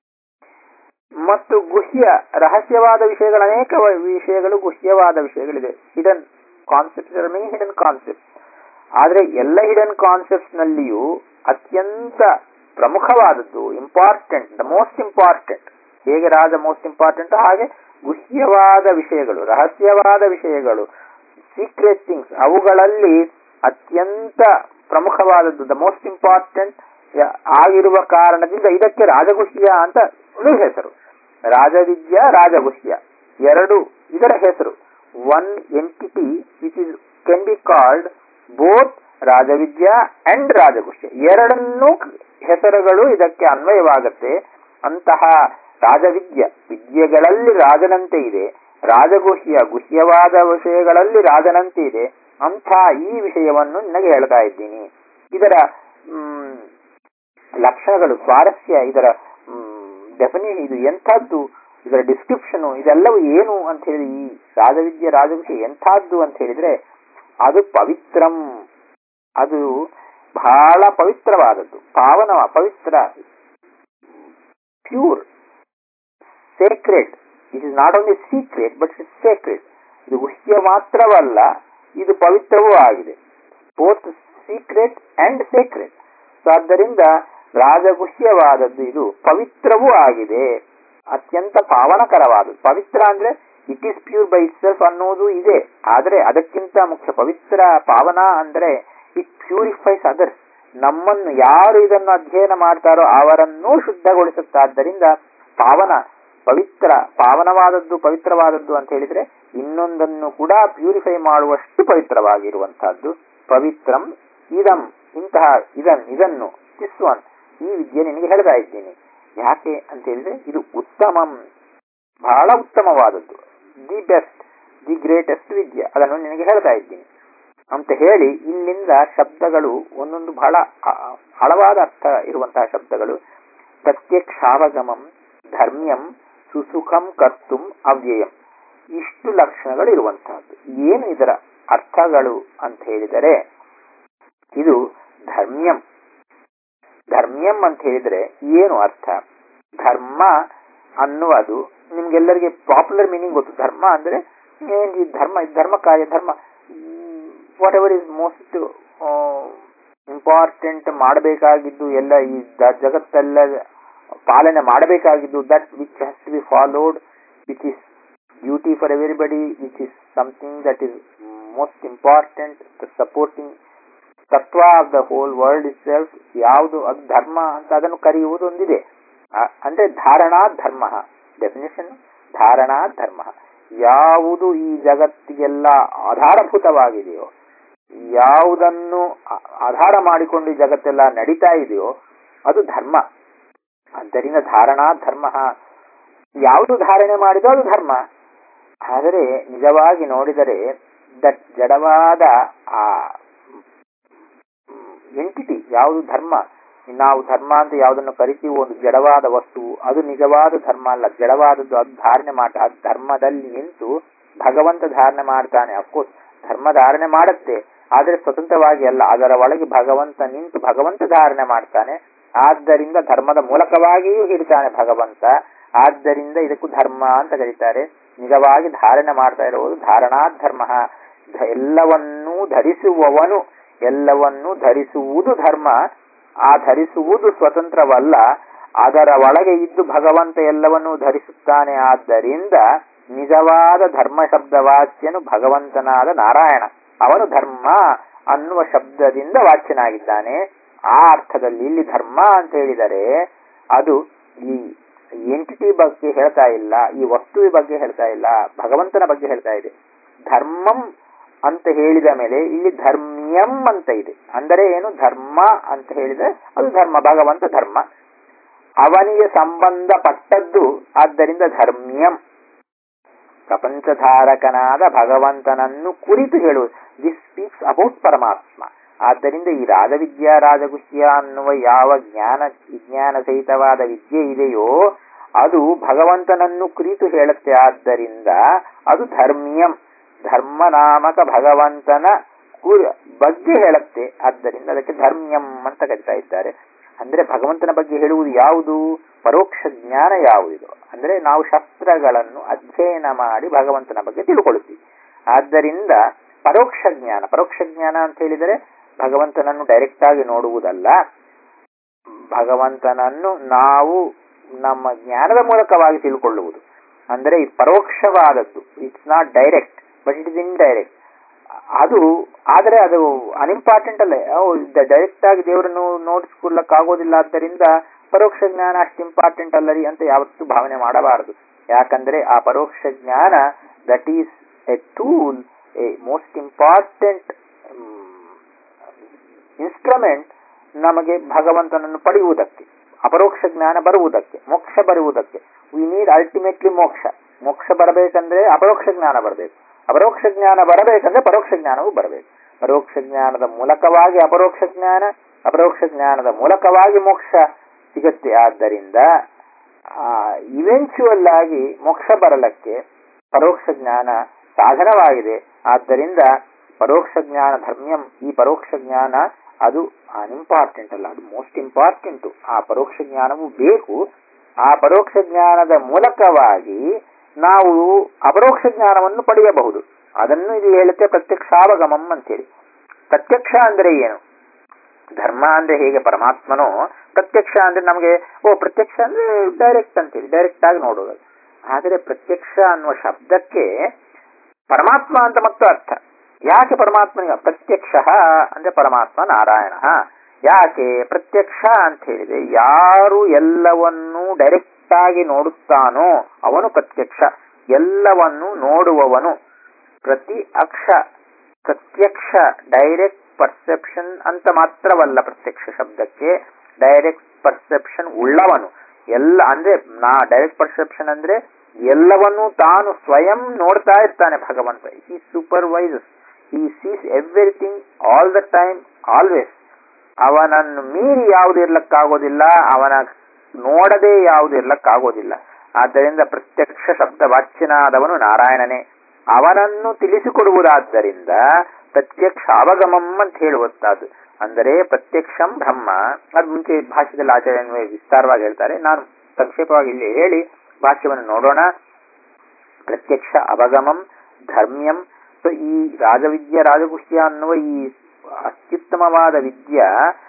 ಮತ್ತು ಗುಹ್ಯ ರಹಸ್ಯವಾದ ವಿಷಯಗಳ ಅನೇಕ ವಿಷಯಗಳು ಗುಹ್ಯವಾದ ವಿಷಯಗಳಿದೆ hidden concept many hidden concept ಆದ್ರೆ ಎಲ್ಲ ಹಿಡನ್ ಕಾನ್ಸೆಪ್ಟ್ ನಲ್ಲಿಯೂ ಅತ್ಯಂತ ಪ್ರಮುಖವಾದದ್ದು ಇಂಪಾರ್ಟೆಂಟ್ ದ ಮೋಸ್ಟ್ ಇಂಪಾರ್ಟೆಂಟ್ ಹೇಗೆ ರಾಜ ಮೋಸ್ಟ್ ಇಂಪಾರ್ಟೆಂಟ್ ಹಾಗೆ ಗುಹ್ಯವಾದ ವಿಷಯಗಳು ರಹಸ್ಯವಾದ ವಿಷಯಗಳು ಸೀಕ್ರೆಟ್ ಥಿಂಗ್ಸ್ ಅವುಗಳಲ್ಲಿ ಅತ್ಯಂತ ಪ್ರಮುಖವಾದದ್ದು ದ ಮೋಸ್ಟ್ ಇಂಪಾರ್ಟೆಂಟ್ ಆಗಿರುವ ಕಾರಣದಿಂದ ಇದಕ್ಕೆ ರಾಜಗುಹ್ಯ ಅಂತ ಹೆಸರು ರಾಜವಿದ್ಯ ರಾಜಗುಹ್ಯ ಎರಡು ಇದರ ಹೆಸರು one entity which is can be called both ರಾಜವಿದ್ಯ ಅಂಡ್ ರಾಜಗುಹ್ಯ ಎರಡನ್ನೂ ಹೆಸರುಗಳು ಇದಕ್ಕೆ ಅನ್ವಯವಾಗುತ್ತೆ ಅಂತಹ ರಾಜವಿದ್ಯ ವಿದ್ಯೆಗಳಲ್ಲಿ ರಾಜನಂತೆ ಇದೆ ರಾಜಗುಹ್ಯ ಗುಹ್ಯವಾದ ವಿಷಯಗಳಲ್ಲಿ ರಾಜನಂತೆ ಇದೆ ಅಂಥ ಈ ವಿಷಯವನ್ನು ನಿನಗೆ ಹೇಳ್ತಾ ಇದ್ದೀನಿ ಇದರ ಮ್, ಲಕ್ಷಣಗಳು ಸ್ವಾರಸ್ಯ ಇದರ ಡೆಫಿನಿ ಇದು ಎಂಥದ್ದು ಇದರ ಡಿಸ್ಕ್ರಿಪ್ಷನ್ ಇದೆಲ್ಲವೂ ಏನು ಅಂತ ಹೇಳಿ ಈ ರಾಜವಿದ್ಯೆ ರಾಜವಿಷಯ ಎಂಥದ್ದು ಅಂತ ಹೇಳಿದ್ರೆ ಅದು ಪವಿತ್ರಂ ಅದು ಬಹಳ ಪವಿತ್ರವಾದದ್ದು ಪಾವನ ಪವಿತ್ರ pure sacred it is not only secret but it sacred ಇದು ಗುಹ್ಯ ಮಾತ್ರವಲ್ಲ ಇದು ಪವಿತ್ರವೂ ಆಗಿದೆ both secret and sacred so ಆದ್ದರಿಂದ ರಾಜಗುಹ್ಯವಾದದ್ದು ಇದು ಪವಿತ್ರವೂ ಆಗಿದೆ ಅತ್ಯಂತ ಪಾವನಕರವಾದದ್ದು ಪವಿತ್ರ ಅಂದ್ರೆ it is pure by itself ಅನ್ನೋದು ಇದೆ ಆದರೆ ಅದಕ್ಕಿಂತ ಮುಖ್ಯ ಪವಿತ್ರ ಪಾವನ ಅಂದ್ರೆ ಇಟ್ ಪ್ಯೂರಿಫೈಸ್ ಅದರ್ಸ್ ನಮ್ಮನ್ನು ಯಾರು ಇದನ್ನು ಅಧ್ಯಯನ ಮಾಡ್ತಾರೋ ಅವರನ್ನೂ ಶುದ್ಧಗೊಳಿಸುತ್ತಾದ್ದರಿಂದ ಪಾವನ ಪವಿತ್ರ ಪಾವನವಾದದ್ದು ಪವಿತ್ರವಾದದ್ದು ಅಂತ ಹೇಳಿದ್ರೆ ಇನ್ನೊಂದನ್ನು ಕೂಡ ಪ್ಯೂರಿಫೈ ಮಾಡುವಷ್ಟು ಪವಿತ್ರವಾಗಿರುವಂತಹದ್ದು ಪವಿತ್ರಂ ಇದಂ ಇಂತಹ ಇದನ್ ಇದನ್ನು ದಿಸ್ ಒನ್ ಈ ವಿದ್ಯೆ ನಿನಗೆ ಹೇಳ್ತಾ ಇದ್ದೀನಿ ಯಾಕೆ ಅಂತ ಹೇಳಿದ್ರೆ ಇದು ಉತ್ತಮಂ ಬಹಳ ಉತ್ತಮವಾದದ್ದು ದಿ ಬೆಸ್ಟ್ ದಿ ಗ್ರೇಟೆಸ್ಟ್ ವಿದ್ಯೆ ಅದನ್ನು ನಿನಗೆ ಹೇಳ್ತಾ ಇದ್ದೀನಿ ಅಂತ ಹೇಳಿ ಇಲ್ಲಿಂದ ಶಬ್ದಗಳು ಒಂದೊಂದು ಬಹಳ ಆ- ಆಳವಾದ ಅರ್ಥ ಇರುವಂತಹ ಶಬ್ದಗಳು ಪ್ರತ್ಯಕ್ಷಾವಗಮಂ ಧರ್ಮ್ಯಂ ಸುಸುಖಂ ಕರ್ತುಂ ಅವ್ಯಯಂ ಇಷ್ಟು ಲಕ್ಷಣಗಳು ಇರುವಂತಹದ್ದು ಏನು ಇದರ ಅರ್ಥಗಳು ಅಂತ ಹೇಳಿದರೆ ಇದು ಧರ್ಮ್ಯಂ ಧರ್ಮ್ಯಂ ಅಂತ ಹೇಳಿದ್ರೆ ಏನು ಅರ್ಥ ಧರ್ಮ ಅನ್ನುವುದು ನಿಮ್ಗೆಲ್ಲರಿಗೆ ಪಾಪ್ಯುಲರ್ ಮೀನಿಂಗ್ ಗೊತ್ತು ಧರ್ಮ ಅಂದ್ರೆ ಏನ್ ಈ ಧರ್ಮ ಈ ಧರ್ಮ ಕಾರ್ಯ ಧರ್ಮ whatever is most important ಮಾಡಬೇಕಾಗಿದ್ದು ಎಲ್ಲ ಈ ದ- ಜಗತ್ತೆಲ್ಲ ಪಾಲನೆ ಮಾಡಬೇಕಾಗಿದ್ದು that which has to be followed which is duty for everybody which is something that is most important supporting ತತ್ವ of the whole world itself ಯಾವುದು ಅದು ಧರ್ಮ ಅಂತ ಅದನ್ನು ಕರೆಯುವುದು ಒಂದಿದೆ ಆ- ಅಂದ್ರೆ ಧಾರಣಾ ಧರ್ಮ ಡೆಫಿನೇಷನ್ ಧಾರಣಾ ಧರ್ಮ ಯಾವುದು ಈ ಜಗತ್ತಿಗೆಲ್ಲ ಆಧಾರಭೂತವಾಗಿದೆಯೋ ಯಾವುದನ್ನು ಆ- ಆಧಾರ ಮಾಡಿಕೊಂಡು ಈ ಜಗತ್ತೆಲ್ಲ ನಡೀತಾ ಇದೆಯೋ ಅದು ಧರ್ಮ ಆದ್ದರಿಂದ ಧಾರಣಾ ಧರ್ಮ ಯಾವುದು ಧಾರಣೆ ಮಾಡಿದೋ ಅದು ಧರ್ಮ ಆದರೆ ನಿಜವಾಗಿ ನೋಡಿದರೆ ದಟ್ ಜಡವಾದ ಆ ಎಂಟಿಟಿ ಯಾವುದು ಧರ್ಮ ನಾವು ಧರ್ಮ ಅಂತ ಯಾವುದನ್ನು ಕರಿತೀವೋ ಒಂದು ಜಡವಾದ ವಸ್ತು ಅದು ನಿಜವಾದ ಧರ್ಮ ಅಲ್ಲ ಜಡವಾದದ್ದು ಅದು ಧಾರಣೆ ಮಾಡ ಆ ಧರ್ಮದಲ್ಲಿ ನಿಂತು ಭಗವಂತ ಧಾರಣೆ ಮಾಡ್ತಾನೆ ಅಫ್ಕೋರ್ಸ್ ಧರ್ಮ ಧಾರಣೆ ಮಾಡುತ್ತೆ ಆದರೆ ಸ್ವತಂತ್ರವಾಗಿ ಅಲ್ಲ ಅದರ ಒಳಗೆ ಭಗವಂತ ನಿಂತು ಭಗವಂತ ಧಾರಣೆ ಮಾಡ್ತಾನೆ ಆದ್ದರಿಂದ ಧರ್ಮದ ಮೂಲಕವಾಗಿಯೂ ಹಿಡಿತಾನೆ ಭಗವಂತ ಆದ್ದರಿಂದ ಇದಕ್ಕೂ ಧರ್ಮ ಅಂತ ಕರೀತಾರೆ ನಿಜವಾಗಿ ಧಾರಣೆ ಮಾಡ್ತಾ ಇರುವುದು ಧಾರಣಾ ಧರ್ಮ ಧ- ಎಲ್ಲವನ್ನೂ ಧರಿಸುವವನು ಎಲ್ಲವನ್ನೂ ಧರಿಸುವುದು ಧರ್ಮ ಆ ಧರಿಸುವುದು ಸ್ವತಂತ್ರವಲ್ಲ ಅದರ ಒಳಗೆ ಇದ್ದು ಭಗವಂತ ಎಲ್ಲವನ್ನೂ ಧರಿಸುತ್ತಾನೆ ಆದ್ದರಿಂದ ನಿಜವಾದ ಧರ್ಮ ಶಬ್ದವಾಚ್ಯನು ಭಗವಂತನಾದ ನಾರಾಯಣ ಅವನು ಧರ್ಮ ಅನ್ನುವ ಶಬ್ದದಿಂದ ವಾಚ್ಯನಾಗಿದ್ದಾನೆ ಆ ಅರ್ಥದಲ್ಲಿ ಇಲ್ಲಿ ಧರ್ಮ ಅಂತ ಹೇಳಿದರೆ ಅದು ಈ ಎಂಟಿಟಿ ಬಗ್ಗೆ ಹೇಳ್ತಾ ಇಲ್ಲ ಈ ವಸ್ತುವಿನ ಬಗ್ಗೆ ಹೇಳ್ತಾ ಇಲ್ಲ ಭಗವಂತನ ಬಗ್ಗೆ ಹೇಳ್ತಾ ಇದೆ ಧರ್ಮಂ ಅಂತ ಹೇಳಿದ ಮೇಲೆ ಇಲ್ಲಿ ಧರ್ಮ್ಯಂ ಅಂತ ಇದೆ ಅಂದರೆ ಏನು ಧರ್ಮ ಅಂತ ಹೇಳಿದ್ರೆ ಅದು ಧರ್ಮ ಭಗವಂತ ಧರ್ಮ ಅವನಿಗೆ ಸಂಬಂಧಪಟ್ಟದ್ದು ಆದ್ದರಿಂದ ಧರ್ಮ್ಯಂ ಪ್ರಪಂಚಧಾರಕನಾದ ಭಗವಂತನನ್ನು ಕುರಿತು ಹೇಳುವುದು ದಿಸ್ ಸ್ಪೀಕ್ಸ್ ಅಬೌಟ್ ಪರಮಾತ್ಮ ಆದ್ದರಿಂದ ಈ ರಾಜವಿದ್ಯಾ ರಾಜಗುಹ್ಯ ಅನ್ನುವ ಯಾವ ಜ್ಞಾನ ವಿಜ್ಞಾನ ಸಹಿತವಾದ ವಿದ್ಯೆ ಇದೆಯೋ ಅದು ಭಗವಂತನನ್ನು ಕುರಿತು ಹೇಳುತ್ತೆ ಆದ್ದರಿಂದ ಅದು ಧರ್ಮ್ಯಂ ಧರ್ಮನಾಮಕ ಭಗವಂತನ ಕು- ಬಗ್ಗೆ ಹೇಳುತ್ತೆ ಆದ್ದರಿಂದ ಅದಕ್ಕೆ ಧರ್ಮ್ಯಂ ಅಂತ ಕರಿತಾ ಇದ್ದಾರೆ ಅಂದ್ರೆ ಭಗವಂತನ ಬಗ್ಗೆ ಹೇಳುವುದು ಯಾವುದು ಪರೋಕ್ಷ ಜ್ಞಾನ ಯಾವುದು ಅಂದ್ರೆ ನಾವು ಶಸ್ತ್ರಗಳನ್ನು ಅಧ್ಯಯನ ಮಾಡಿ ಭಗವಂತನ ಬಗ್ಗೆ ತಿಳ್ಕೊಳ್ಳುತ್ತೀವಿ ಆದ್ದರಿಂದ ಪರೋಕ್ಷ ಜ್ಞಾನ ಪರೋಕ್ಷ ಜ್ಞಾನ ಅಂತ ಹೇಳಿದರೆ ಭಗವಂತನನ್ನು ಡೈರೆಕ್ಟ್ ಆಗಿ ನೋಡುವುದಲ್ಲ ಭಗವಂತನನ್ನು ನಾವು ನಮ್ಮ ಜ್ಞಾನದ ಮೂಲಕವಾಗಿ ತಿಳ್ಕೊಳ್ಳುವುದು ಅಂದರೆ ಈ ಪರೋಕ್ಷವಾದದ್ದು it's not direct but it is indirect ಅದು ಆದರೆ ಅದು ಅನ್ಇಂಪಾರ್ಟೆಂಟ್ ಅಲ್ಲ ಡೈರೆಕ್ಟ್ ಆಗಿ ದೇವರನ್ನು ನೋಡಿಸ್ಕೊಳ್ಳಕ್ಕಾಗೋದಿಲ್ಲ ಆದ್ದರಿಂದ ಪರೋಕ್ಷ ಜ್ಞಾನ ಅಷ್ಟು ಇಂಪಾರ್ಟೆಂಟ್ ಅಲ್ಲರಿ ಅಂತ ಯಾವತ್ತೂ ಭಾವನೆ ಮಾಡಬಾರದು ಯಾಕಂದ್ರೆ ಆ ಪರೋಕ್ಷ ಜ್ಞಾನ that is a tool a most important instrument ನಮಗೆ ಭಗವಂತನನ್ನು ಪಡೆಯುವುದಕ್ಕೆ ಅಪರೋಕ್ಷ ಜ್ಞಾನ ಬರುವುದಕ್ಕೆ ಮೋಕ್ಷ ಬರುವುದಕ್ಕೆ ವಿ ನೀಡ್ ಅಲ್ಟಿಮೇಟ್ಲಿ ಮೋಕ್ಷ ಮೋಕ್ಷ ಬರಬೇಕಂದ್ರೆ ಅಪರೋಕ್ಷ ಜ್ಞಾನ ಬರಬೇಕು ಅಪರೋಕ್ಷ ಜ್ಞಾನ ಬರಬೇಕಂದ್ರೆ ಪರೋಕ್ಷ ಜ್ಞಾನವೂ ಬರಬೇಕು ಪರೋಕ್ಷ ಜ್ಞಾನದ ಮೂಲಕವಾಗಿ ಅಪರೋಕ್ಷ ಜ್ಞಾನ ಅಪರೋಕ್ಷ ಜ್ಞಾನದ ಮೂಲಕವಾಗಿ ಮೋಕ್ಷ ಸಿಗುತ್ತೆ ಆದ್ದರಿಂದ ಇವೆಂಚುವಲ್ ಆಗಿ ಮೋಕ್ಷ ಬರಲಕ್ಕೆ ಪರೋಕ್ಷ ಜ್ಞಾನ ಸಾಧನವಾಗಿದೆ ಆದ್ದರಿಂದ ಪರೋಕ್ಷ ಜ್ಞಾನ ಧರ್ಮ್ಯಂ ಈ ಪರೋಕ್ಷ ಜ್ಞಾನ ಅದು ಅನ್ಇಂಪಾರ್ಟೆಂಟ್ ಅಲ್ಲ ಅದು ಮೋಸ್ಟ್ ಇಂಪಾರ್ಟೆಂಟ್ ಆ ಪರೋಕ್ಷ ಜ್ಞಾನವು ಬೇಕು ಆ ಪರೋಕ್ಷ ಜ್ಞಾನದ ಮೂಲಕವಾಗಿ ನಾವು ಅಪರೋಕ್ಷ ಜ್ಞಾನವನ್ನು ಪಡೆಯಬಹುದು ಅದನ್ನು ಇದು ಹೇಳುತ್ತೆ ಪ್ರತ್ಯಕ್ಷಾವಗಮಂ ಅಂತೇಳಿ ಪ್ರತ್ಯಕ್ಷ ಅಂದ್ರೆ ಏನು ಧರ್ಮ ಅಂದ್ರೆ ಹೇಗೆ ಪರಮಾತ್ಮನೋ ಪ್ರತ್ಯಕ್ಷ ಅಂದ್ರೆ ನಮಗೆ ಓ ಪ್ರತ್ಯಕ್ಷ ಅಂದ್ರೆ ಡೈರೆಕ್ಟ್ ಅಂತೇಳಿ ಡೈರೆಕ್ಟ್ ಆಗಿ ನೋಡೋದು ಆದರೆ ಪ್ರತ್ಯಕ್ಷ ಅನ್ನುವ ಶಬ್ದಕ್ಕೆ ಪರಮಾತ್ಮ ಅಂತ ಮತ್ತು ಅರ್ಥ ಯಾಕೆ ಪರಮಾತ್ಮನಿಗೆ ಪ್ರತ್ಯಕ್ಷ ಅಂದ್ರೆ ಪರಮಾತ್ಮ ನಾರಾಯಣ ಯಾಕೆ ಪ್ರತ್ಯಕ್ಷ ಅಂತ ಹೇಳಿದ್ರೆ ಯಾರು ಎಲ್ಲವನ್ನೂ ಡೈರೆಕ್ಟ್ ಆಗಿ ನೋಡುತ್ತಾನೋ ಅವನು ಪ್ರತ್ಯಕ್ಷ ಎಲ್ಲವನ್ನು ನೋಡುವವನು ಪ್ರತಿ ಅಕ್ಷ ಪ್ರತ್ಯಕ್ಷ ಡೈರೆಕ್ಟ್ ಪರ್ಸೆಪ್ಷನ್ ಅಂತ ಮಾತ್ರವಲ್ಲ ಪ್ರತ್ಯಕ್ಷ ಶಬ್ದಕ್ಕೆ ಡೈರೆಕ್ಟ್ ಪರ್ಸೆಪ್ಷನ್ ಉಳ್ಳವನು ಎಲ್ಲ ಅಂದ್ರೆ ನಾ ಡೈರೆಕ್ಟ್ ಪರ್ಸೆಪ್ಷನ್ ಅಂದ್ರೆ ಎಲ್ಲವನ್ನೂ ತಾನು ಸ್ವಯಂ ನೋಡ್ತಾ ಇರ್ತಾನೆ ಭಗವಂತ ಈ ಸೂಪರ್ವೈಸಸ್ ಈ sees everything all the time always ಅವನನ್ನು ಮೀರಿ ಯಾವುದು ಇರ್ಲಕ್ಕಾಗೋದಿಲ್ಲ ಅವನ ನೋಡದೆ ಯಾವುದು ಇರ್ಲಕ್ಕಾಗೋದಿಲ್ಲ ಆದ್ದರಿಂದ ಪ್ರತ್ಯಕ್ಷ ಶಬ್ದ ವಾಚ್ಯನಾದವನು ನಾರಾಯಣನೇ ಅವನನ್ನು ತಿಳಿಸಿಕೊಡುವುದಾದ್ದರಿಂದ ಪ್ರತ್ಯಕ್ಷ ಅವಗಮಂ ಅಂತ ಹೇಳುವಂತಹದ್ದು ಅಂದರೆ ಪ್ರತ್ಯಕ್ಷಂ ಬ್ರಹ್ಮ ಅದು ಮುಂಚೆ ಭಾಷ್ಯದಲ್ಲಿ ಆಚಾರ್ಯ ವಿಸ್ತಾರವಾಗಿ ಹೇಳ್ತಾರೆ ನಾನು ಸಂಕ್ಷೇಪವಾಗಿ ಇಲ್ಲಿ ಹೇಳಿ ಭಾಷ್ಯವನ್ನು ನೋಡೋಣ ಪ್ರತ್ಯಕ್ಷ ಅವಗಮಂ ಧರ್ಮ್ಯಂ ಸೊ ಈ ರಾಜವಿದ್ಯೆ ರಾಜಗುಷ್ಯ ಅನ್ನುವ ಈ ಅತ್ಯುತ್ತಮವಾದ ವಿದ್ಯ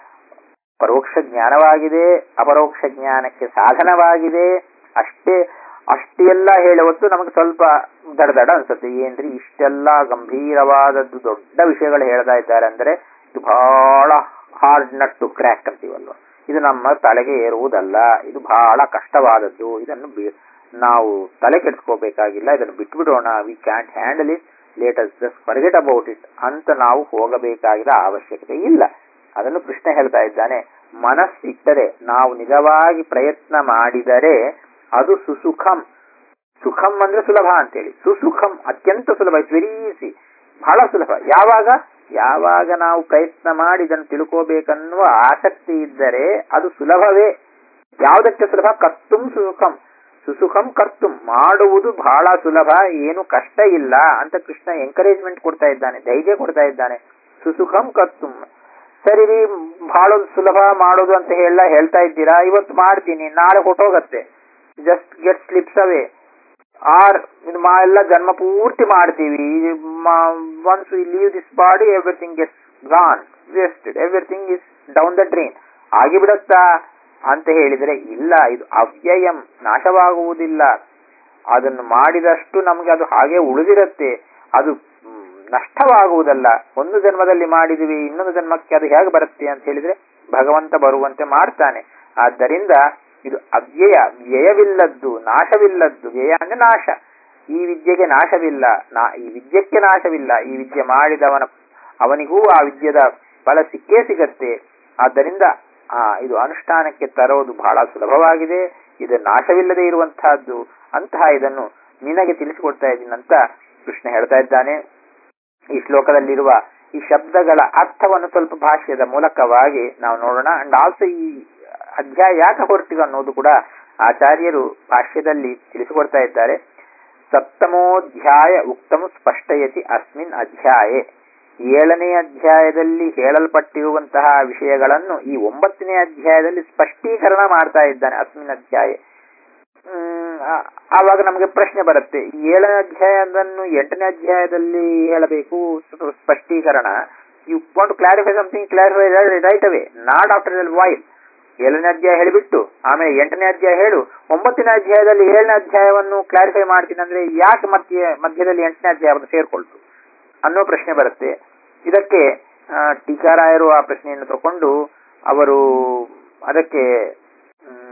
ಪರೋಕ್ಷ ಜ್ಞಾನವಾಗಿದೆ ಅಪರೋಕ್ಷ ಜ್ಞಾನಕ್ಕೆ ಸಾಧನವಾಗಿದೆ ಅಷ್ಟೇ ಅಷ್ಟೆಲ್ಲ ಹೇಳುವತ್ತು ನಮಗೆ ಸ್ವಲ್ಪ ದಡದಡ ಅನ್ಸುತ್ತೆ ಏನ್ರಿ ಇಷ್ಟೆಲ್ಲ ಗಂಭೀರವಾದದ್ದು ದೊಡ್ಡ ವಿಷಯಗಳು ಹೇಳ್ತಾ ಇದ್ದಾರೆ ಅಂದ್ರೆ ಇದು ಬಹಳ ಹಾರ್ಡ್ ನಟ್ ಟು ಕ್ರ್ಯಾಕ್ ಅಂತೀವಲ್ವ ಇದು ನಮ್ಮ ತಲೆಗೆ ಏರುವುದಲ್ಲ ಇದು ಬಹಳ ಕಷ್ಟವಾದದ್ದು ಇದನ್ನು ನಾವು ತಲೆ ಕೆಡಿಸ್ಕೋಬೇಕಾಗಿಲ್ಲ ಇದನ್ನು ಬಿಟ್ಬಿಡೋಣ we can't handle it latest just forget about it ಅಂತ ನಾವು ಹೋಗಬೇಕಾಗಿದ ಅವಶ್ಯಕತೆ ಇಲ್ಲ ಅದನ್ನು ಕೃಷ್ಣ ಹೇಳ್ತಾ ಇದ್ದಾನೆ ಮನಸ್ಸಿಟ್ಟರೆ ನಾವು ನಿಜವಾಗಿ ಪ್ರಯತ್ನ ಮಾಡಿದರೆ ಅದು ಸುಸುಖಂ ಸುಖಂ ಅಂದ್ರೆ ಸುಲಭ ಅಂತೇಳಿ ಸುಸುಖಂ ಅತ್ಯಂತ ಸುಲಭ ಇಟ್ಸ್ ವೆರಿ ಈಸಿ ಬಹಳ ಸುಲಭ ಯಾವಾಗ ಯಾವಾಗ ನಾವು ಪ್ರಯತ್ನ ಮಾಡಿ ಇದನ್ನು ತಿಳ್ಕೋಬೇಕನ್ನುವ ಆಸಕ್ತಿ ಇದ್ದರೆ ಅದು ಸುಲಭವೇ ಯಾವುದಕ್ಕೆ ಸುಲಭ ಕರ್ತುಂ ಸುಸುಖಂ ಸುಸುಖಂ ಕರ್ತುಂ ಮಾಡುವುದು ಬಹಳ ಸುಲಭ ಏನು ಕಷ್ಟ ಇಲ್ಲ ಅಂತ ಕೃಷ್ಣ ಎಂಕರೇಜ್ಮೆಂಟ್ ಕೊಡ್ತಾ ಇದ್ದಾನೆ ಧೈರ್ಯ ಕೊಡ್ತಾ ಇದ್ದಾನೆ ಸುಸುಖಂ ಕರ್ತುಂ ಸರಿ ರೀ ಬಹಳ ಸುಲಭ ಮಾಡೋದು ಅಂತ ಹೇಳ ಹೇಳ್ತಾ ಇದ್ದೀರಾ ಇವತ್ತು ಮಾಡ್ತೀನಿ ನಾಳೆ ಹೊಟ್ಟೋಗತ್ತೆ just get slips away or ಇದು ಮಾ ಎಲ್ಲ ಜನ್ಮ ಪೂರ್ತಿ ಮಾಡ್ತೀವಿ once we leave this body everything gets gone wasted everything is down the drain ಆಗಿಬಿಡತ್ತಾ ಅಂತ ಹೇಳಿದರೆ ಇಲ್ಲ ಇದು ಅವ್ಯಯಂ ನಾಶವಾಗುವುದಿಲ್ಲ ಅದನ್ನು ಮಾಡಿದಷ್ಟು ನಮಗೆ ಅದು ಹಾಗೆ ಉಳಿದಿರುತ್ತೆ ಅದು ನಷ್ಟವಾಗುವುದಲ್ಲ ಒಂದು ಜನ್ಮದಲ್ಲಿ ಮಾಡಿದಿವಿ ಇನ್ನೊಂದು ಜನ್ಮಕ್ಕೆ ಅದು ಹೇಗೆ ಬರುತ್ತೆ ಅಂತ ಹೇಳಿದ್ರೆ ಭಗವಂತ ಬರುವಂತೆ ಮಾಡ್ತಾನೆ ಆದ್ದರಿಂದ ಇದು ಅವ್ಯಯ ವ್ಯಯವಿಲ್ಲದ್ದು ನಾಶವಿಲ್ಲದ್ದು ವ್ಯಯ ಅಂದ್ರೆ ನಾಶ ಈ ವಿದ್ಯೆಗೆ ನಾಶವಿಲ್ಲ ನಾ ಈ ವಿದ್ಯಕ್ಕೆ ನಾಶವಿಲ್ಲ ಈ ವಿದ್ಯೆ ಮಾಡಿದವನ ಅವನಿಗೂ ಆ ವಿದ್ಯೆದ ಫಲ ಸಿಕ್ಕೇ ಸಿಗತ್ತೆ ಆದ್ದರಿಂದ ಆ ಇದು ಅನುಷ್ಠಾನಕ್ಕೆ ತರೋದು ಬಹಳ ಸುಲಭವಾಗಿದೆ ಇದು ನಾಶವಿಲ್ಲದೆ ಇರುವಂತಹದ್ದು ಅಂತಹ ಇದನ್ನು ನಿನಗೆ ತಿಳಿಸಿಕೊಡ್ತಾ ಇದ್ದೀನಂತ ಕೃಷ್ಣ ಹೇಳ್ತಾ ಇದ್ದಾನೆ ಈ ಶ್ಲೋಕದಲ್ಲಿರುವ ಈ ಶಬ್ದಗಳ ಅರ್ಥವನ್ನು ಸ್ವಲ್ಪ ಭಾಷ್ಯದ ಮೂಲಕವಾಗಿ ನಾವು ನೋಡೋಣ ಅಂಡ್ ಆಲ್ಸೋ ಈ ಅಧ್ಯಾಯ ಯಾಕೆ ಹೊರಟಿಗೆ ಅನ್ನೋದು ಕೂಡ ಆಚಾರ್ಯರು ಭಾಷ್ಯದಲ್ಲಿ ತಿಳಿಸಿಕೊಡ್ತಾ ಇದ್ದಾರೆ ಸಪ್ತಮೋಧ್ಯಾಯ ಉಕ್ತಂ ಸ್ಪಷ್ಟಯತಿ ಅಸ್ಮಿನ್ ಅಧ್ಯಾಯೇ ಏಳನೇ ಅಧ್ಯಾಯದಲ್ಲಿ ಹೇಳಲ್ಪಟ್ಟಿರುವಂತಹ ವಿಷಯಗಳನ್ನು ಈ ಒಂಬತ್ತನೇ ಅಧ್ಯಾಯದಲ್ಲಿ ಸ್ಪಷ್ಟೀಕರಣ ಮಾಡ್ತಾ ಇದ್ದಾನೆ ಅಸ್ಮಿನ್ ಅಧ್ಯಾಯ ಆವಾಗ ನಮಗೆ ಪ್ರಶ್ನೆ ಬರುತ್ತೆ ಏಳನೇ ಅಧ್ಯಾಯದನ್ನು ಎಂಟನೇ ಅಧ್ಯಾಯದಲ್ಲಿ ಹೇಳಬೇಕು ಸ್ಪಷ್ಟೀಕರಣ you want to clarify something clarify right away not after ಎಲ್ ವಾಯ್ಲ್ ಏಳನೇ ಅಧ್ಯಾಯ ಹೇಳಿಬಿಟ್ಟು ಆಮೇಲೆ ಎಂಟನೇ ಅಧ್ಯಾಯ ಹೇಳು ಒಂಬತ್ತನೇ ಅಧ್ಯಾಯದಲ್ಲಿ ಏಳನೇ ಅಧ್ಯಾಯವನ್ನು ಕ್ಲಾರಿಫೈ ಮಾಡ್ತೀನಿ ಅಂದ್ರೆ ಯಾಕೆ ಮಧ್ಯ ಮಧ್ಯದಲ್ಲಿ ಎಂಟನೇ ಅಧ್ಯಾಯವನ್ನು ಸೇರ್ಕೊಳ್ತು ಅನ್ನೋ ಪ್ರಶ್ನೆ ಬರುತ್ತೆ ಇದಕ್ಕೆ ಟೀಕಾರಾಯರು ಆ ಪ್ರಶ್ನೆಯನ್ನು ತಗೊಂಡು ಅವರು ಅದಕ್ಕೆ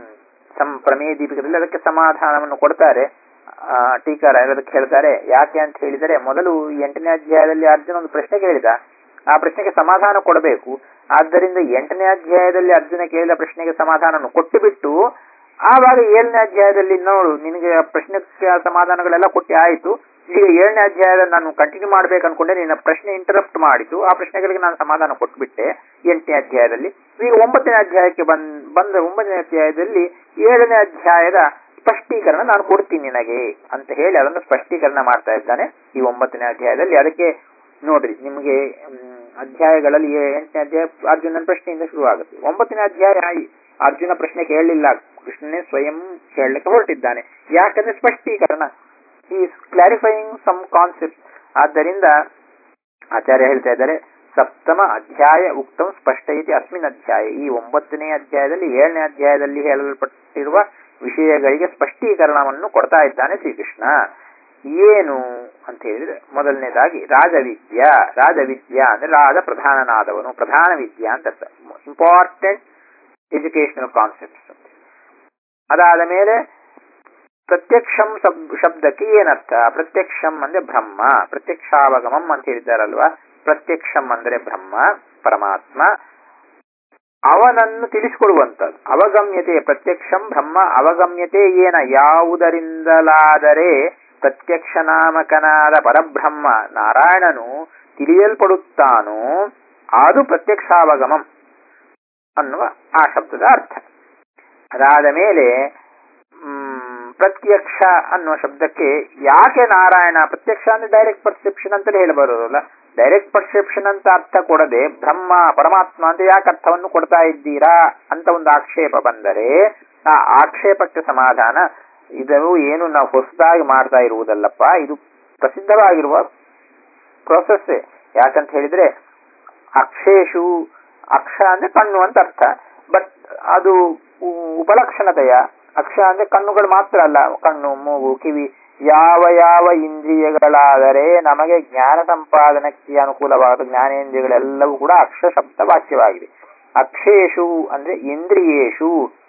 ಪ್ರಮೇಯ ದೀಪಿಕದಲ್ಲಿ ಅದಕ್ಕೆ ಸಮಾಧಾನವನ್ನು ಕೊಡ್ತಾರೆ ಆ, ಟೀಕಾರ ಅದಕ್ಕೆ ಹೇಳ್ತಾರೆ ಯಾಕೆ ಅಂತ ಹೇಳಿದರೆ ಮೊದಲು ಈ ಎಂಟನೇ ಅಧ್ಯಾಯದಲ್ಲಿ ಅರ್ಜುನ ಒಂದು ಪ್ರಶ್ನೆ ಕೇಳಿದ ಆ ಪ್ರಶ್ನೆಗೆ ಸಮಾಧಾನ ಕೊಡಬೇಕು ಆದ್ದರಿಂದ ಎಂಟನೇ ಅಧ್ಯಾಯದಲ್ಲಿ ಅರ್ಜುನ ಕೇಳಿದ ಪ್ರಶ್ನೆಗೆ ಸಮಾಧಾನವನ್ನು ಕೊಟ್ಟು ಬಿಟ್ಟು ಆವಾಗ ಏಳನೇ ಅಧ್ಯಾಯದಲ್ಲಿ ನೋಡು ನಿನಗೆ ಆ ಪ್ರಶ್ನೆಗೆ ಸಮಾಧಾನಗಳೆಲ್ಲ ಕೊಟ್ಟು ಆಯಿತು ಈಗ ಏಳನೇ ಅಧ್ಯಾಯದ ನಾನು ಕಂಟಿನ್ಯೂ ಮಾಡ್ಬೇಕು ಅನ್ಕೊಂಡೆ ನಿನ್ನ ಪ್ರಶ್ನೆ ಇಂಟರಪ್ಟ್ ಮಾಡಿತು ಆ ಪ್ರಶ್ನೆಗಳಿಗೆ ನಾನು ಸಮಾಧಾನ ಕೊಟ್ಬಿಟ್ಟೆ ಎಂಟನೇ ಅಧ್ಯಾಯದಲ್ಲಿ ಈಗ ಒಂಬತ್ತನೇ ಅಧ್ಯಾಯಕ್ಕೆ ಬಂದ್ ಬಂದ ಒಂಬತ್ತನೇ ಅಧ್ಯಾಯದಲ್ಲಿ ಏಳನೇ ಅಧ್ಯಾಯದ ಸ್ಪಷ್ಟೀಕರಣ ನಾನು ಕೊಡ್ತೀನಿ ನಿನಗೆ ಅಂತ ಹೇಳಿ ಅದನ್ನು ಸ್ಪಷ್ಟೀಕರಣ ಮಾಡ್ತಾ ಇದ್ದಾನೆ ಈ ಒಂಬತ್ತನೇ ಅಧ್ಯಾಯದಲ್ಲಿ ಅದಕ್ಕೆ ನೋಡ್ರಿ ನಿಮಗೆ ಮ್, ಅಧ್ಯಾಯಗಳಲ್ಲಿ ಏ- ಎಂಟನೇ ಅಧ್ಯಾಯ ಅರ್ಜುನನ ಪ್ರಶ್ನೆಯಿಂದ ಶುರುವಾಗುತ್ತೆ ಒಂಬತ್ತನೇ ಅಧ್ಯಾಯ ಈ ಅರ್ಜುನ ಪ್ರಶ್ನೆ ಕೇಳಲಿಲ್ಲ ಕೃಷ್ಣನೇ ಸ್ವಯಂ ಕೇಳಲಿಕ್ಕೆ ಹೊರಟಿದ್ದಾನೆ ಯಾಕಂದ್ರೆ ಸ್ಪಷ್ಟೀಕರಣ ಈ ಕ್ಲಾರಿಫೈಯಿಂಗ್ ಸಮ್ ಕಾನ್ಸೆಪ್ಟ್ ಆದ್ದರಿಂದ ಆಚಾರ್ಯ ಹೇಳ್ತಾ ಇದ್ದಾರೆ ಸಪ್ತಮ ಅಧ್ಯಾಯ ಉಕ್ತಂ ಸ್ಪಷ್ಟ ಇತಿ ಅಸ್ಮಿನ್ ಅಧ್ಯಾಯ ಈ ಒಂಬತ್ತನೇ ಅಧ್ಯಾಯದಲ್ಲಿ ಏಳನೇ ಅಧ್ಯಾಯದಲ್ಲಿ ಹೇಳಲ್ಪಟ್ಟಿರುವ ವಿಷಯಗಳಿಗೆ ಸ್ಪಷ್ಟೀಕರಣವನ್ನು ಕೊಡ್ತಾ ಇದ್ದಾನೆ ಶ್ರೀಕೃಷ್ಣ ಏನು ಅಂತ ಹೇಳಿದ್ರೆ ಮೊದಲನೇದಾಗಿ ರಾಜವಿದ್ಯಾ ರಾಜವಿದ್ಯಾ ಅಂದ್ರೆ ರಾಜ ಪ್ರಧಾನನಾದವನು ಪ್ರಧಾನ ವಿದ್ಯಾ ಅಂತ ಇಂಪಾರ್ಟೆಂಟ್ ಎಜುಕೇಶನಲ್ ಕಾನ್ಸೆಪ್ಟ್ಸ್ ಅದಾದ ಮೇಲೆ ಪ್ರತ್ಯಕ್ಷಂ ಶಬ್- ಶಬ್ದಕ್ಕೆ ಏನರ್ಥ ಪ್ರತ್ಯಕ್ಷಂ ಅಂದ್ರೆ ಬ್ರಹ್ಮ ಪ್ರತ್ಯಕ್ಷಾವಗಮಂ ಅಂತ ಹೇಳಿದ್ದಾರಲ್ವಾ ಪ್ರತ್ಯಕ್ಷಂ ಅಂದ್ರೆ ಬ್ರಹ್ಮ ಪರಮಾತ್ಮ ಅವನನ್ನು ತಿಳಿಸಿಕೊಡುವಂಥದ್ದು ಅವಗಮ್ಯತೆ ಪ್ರತ್ಯಕ್ಷಂ ಬ್ರಹ್ಮ ಅವಗಮ್ಯತೆ ಏನ ಯಾವುದರಿಂದಲಾದರೆ ಪ್ರತ್ಯಕ್ಷ ನಾಮಕನಾದ ಪರಬ್ರಹ್ಮ ನಾರಾಯಣನು ತಿಳಿಯಲ್ಪಡುತ್ತಾನೋ ಅದು ಪ್ರತ್ಯಕ್ಷಾವಗಮಂ ಅನ್ನುವ ಆ ಶಬ್ದದ ಅರ್ಥ ಅದಾದ ಮೇಲೆ ಮ್, ಪ್ರತ್ಯಕ್ಷ ಅನ್ನುವ ಶಬ್ದಕ್ಕೆ ಯಾಕೆ ನಾರಾಯಣ ಪ್ರತ್ಯಕ್ಷ ಅಂದ್ರೆ ಡೈರೆಕ್ಟ್ ಪರ್ಸೆಪ್ಷನ್ ಅಂತಲೇ ಹೇಳಿ ಬರೋದಲ್ಲ ಡೈರೆಕ್ಟ್ ಪರ್ಸೆಪ್ಷನ್ ಅಂತ ಅರ್ಥ ಕೊಡದೆ ಬ್ರಹ್ಮ ಪರಮಾತ್ಮ ಅಂತ ಯಾಕೆ ಅರ್ಥವನ್ನು ಕೊಡ್ತಾ ಇದ್ದೀರಾ ಅಂತ ಒಂದು ಆಕ್ಷೇಪ ಬಂದರೆ ಆ ಆಕ್ಷೇಪಕ್ಕೆ ಸಮಾಧಾನ ಇದು ಏನು ನಾವು ಹೊಸದಾಗಿ ಮಾಡ್ತಾ ಇರುವುದಲ್ಲಪ್ಪ ಇದು ಪ್ರಸಿದ್ಧವಾಗಿರುವ ಪ್ರೊಸೆಸ್ ಯಾಕಂತ ಹೇಳಿದ್ರೆ ಅಕ್ಷೇಶು ಅಕ್ಷ ಅಂದ್ರೆ ಕಣ್ಣು ಅಂತ ಅರ್ಥ ಬಟ್ ಅದು ಉ- ಉಪಲಕ್ಷಣತೆಯ ಅಕ್ಷ ಅಂದ್ರೆ ಕಣ್ಣುಗಳು ಮಾತ್ರ ಅಲ್ಲ ಕಣ್ಣು ಮೂಗು ಕಿವಿ ಯಾವ ಯಾವ ಇಂದ್ರಿಯಗಳಾದರೆ ನಮಗೆ ಜ್ಞಾನ ಸಂಪಾದನಕ್ಕೆ ಅನುಕೂಲವಾದ ಜ್ಞಾನೇಂದ್ರಿಯಗಳೆಲ್ಲವೂ ಕೂಡ ಅಕ್ಷ ಶಬ್ದ ವಾಕ್ಯವಾಗಿದೆ ಅಕ್ಷೇಶು ಅಂದ್ರೆ ಇಂದ್ರಿಯೇಶು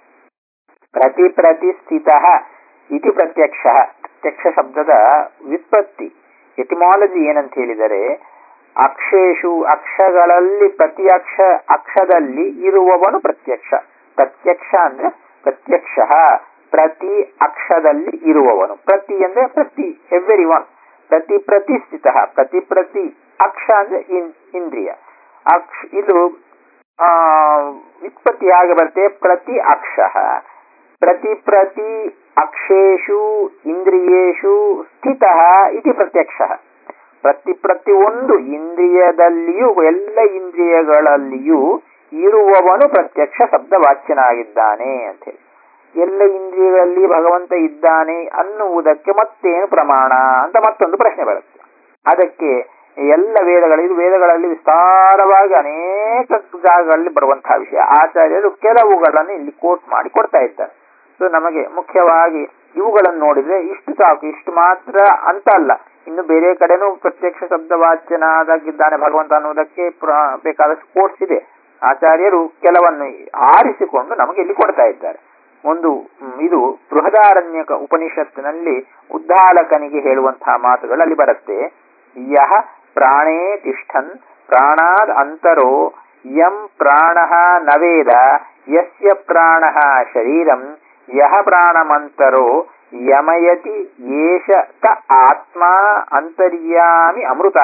ಪ್ರತಿ ಪ್ರತಿಸ್ಥಿತ ಇತಿ ಪ್ರತ್ಯಕ್ಷ ಪ್ರತ್ಯಕ್ಷ ಶಬ್ದದ ವ್ಯುತ್ಪತ್ತಿ ಎಟಿಮಾಲಜಿ ಏನಂತ ಹೇಳಿದರೆ ಅಕ್ಷೇಶು ಅಕ್ಷಗಳಲ್ಲಿ ಪ್ರತಿ ಅಕ್ಷ ಅಕ್ಷದಲ್ಲಿ ಇರುವವನು ಪ್ರತ್ಯಕ್ಷ ಪ್ರತ್ಯಕ್ಷ ಅಂದ್ರೆ ಪ್ರತ್ಯಕ್ಷ ಪ್ರತಿ ಅಕ್ಷದಲ್ಲಿ ಇರುವವನು ಪ್ರತಿ ಅಂದ್ರೆ ಪ್ರತಿ ಎವ್ರಿ ಒನ್ ಪ್ರತಿ ಪ್ರತಿಸ್ಥಿತ ಪ್ರತಿ ಪ್ರತಿ ಅಕ್ಷ ಅಂದ್ರೆ ಇನ್- ಇಂದ್ರಿಯ ಅಕ್ಷ ಇದು ಆ ವ್ಯುತ್ಪತ್ತಿ ಆಗಿ ಬರುತ್ತೆ ಪ್ರತಿ ಅಕ್ಷ ಪ್ರತಿ ಪ್ರತಿ ಅಕ್ಷೇಶು ಇಂದ್ರಿಯೇಶು ಸ್ಥಿತ ಇತಿ ಪ್ರತ್ಯಕ್ಷ ಪ್ರತಿ ಪ್ರತಿ ಒಂದು ಇಂದ್ರಿಯದಲ್ಲಿಯೂ ಎಲ್ಲ ಇಂದ್ರಿಯಗಳಲ್ಲಿಯೂ ಇರುವವನು ಪ್ರತ್ಯಕ್ಷ ಶಬ್ದವಾಚ್ಯನಾಗಿದ್ದಾನೆ ಅಂತ ಹೇಳಿ ಎಲ್ಲ ಇಂದ್ರಿಯಗಳಲ್ಲಿ ಭಗವಂತ ಇದ್ದಾನೆ ಅನ್ನುವುದಕ್ಕೆ ಮತ್ತೇನು ಪ್ರಮಾಣ ಅಂತ ಮತ್ತೊಂದು ಪ್ರಶ್ನೆ ಬರುತ್ತೆ ಅದಕ್ಕೆ ಎಲ್ಲ ವೇದಗಳು ಇದು ವೇದಗಳಲ್ಲಿ ವಿಸ್ತಾರವಾಗಿ ಅನೇಕ ಜಾಗಗಳಲ್ಲಿ ಬರುವಂತಹ ವಿಷಯ ಆಚಾರ್ಯರು ಕೆಲವುಗಳನ್ನು ಇಲ್ಲಿ ಕೋಟ್ ಮಾಡಿ ಕೊಡ್ತಾ ಇದ್ದಾರೆ ಸೊ ನಮಗೆ ಮುಖ್ಯವಾಗಿ ಇವುಗಳನ್ನು ನೋಡಿದ್ರೆ ಇಷ್ಟು ಸಾಕು ಇಷ್ಟು ಮಾತ್ರ ಅಂತ ಅಲ್ಲ ಇನ್ನು ಬೇರೆ ಕಡೆನೂ ಪ್ರತ್ಯಕ್ಷ ಶಬ್ದವಾಚ್ಯನಾದಾಗಿದ್ದಾನೆ ಭಗವಂತ ಅನ್ನುವುದಕ್ಕೆ ಪ್ರ- ಬೇಕಾದಷ್ಟು ಕೋರ್ಸ್ ಇದೆ ಆಚಾರ್ಯರು ಕೆಲವನ್ನು ಆರಿಸಿಕೊಂಡು ನಮಗೆ ಇಲ್ಲಿ ಕೊಡ್ತಾ ಇದ್ದಾರೆ ಒಂದು ಮ್, ಇದು ಬೃಹದಾರಣ್ಯಕ ಉಪನಿಷತ್ತಿನಲ್ಲಿ ಉದ್ದಾಲಕನಿಗೆ ಹೇಳುವಂತಹ ಮಾತುಗಳು ಅಲ್ಲಿ ಬರುತ್ತೆ ಯಹ ಪ್ರಾಣೇ ತಿಷ್ಠನ್ ಪ್ರಾಣಾದ್ ಅಂತರೋ ಯಂ ಪ್ರಾಣ ನವೇದ ಯಸ್ಯ ಪ್ರಾಣ ಶರೀರಂ ಯಹ ಪ್ರಾಣಮಂತರೋ ಯಮಯತಿ ಏಷ ಕ ಆತ್ಮ ಅಂತರ್ಯಾಮಿ ಅಮೃತ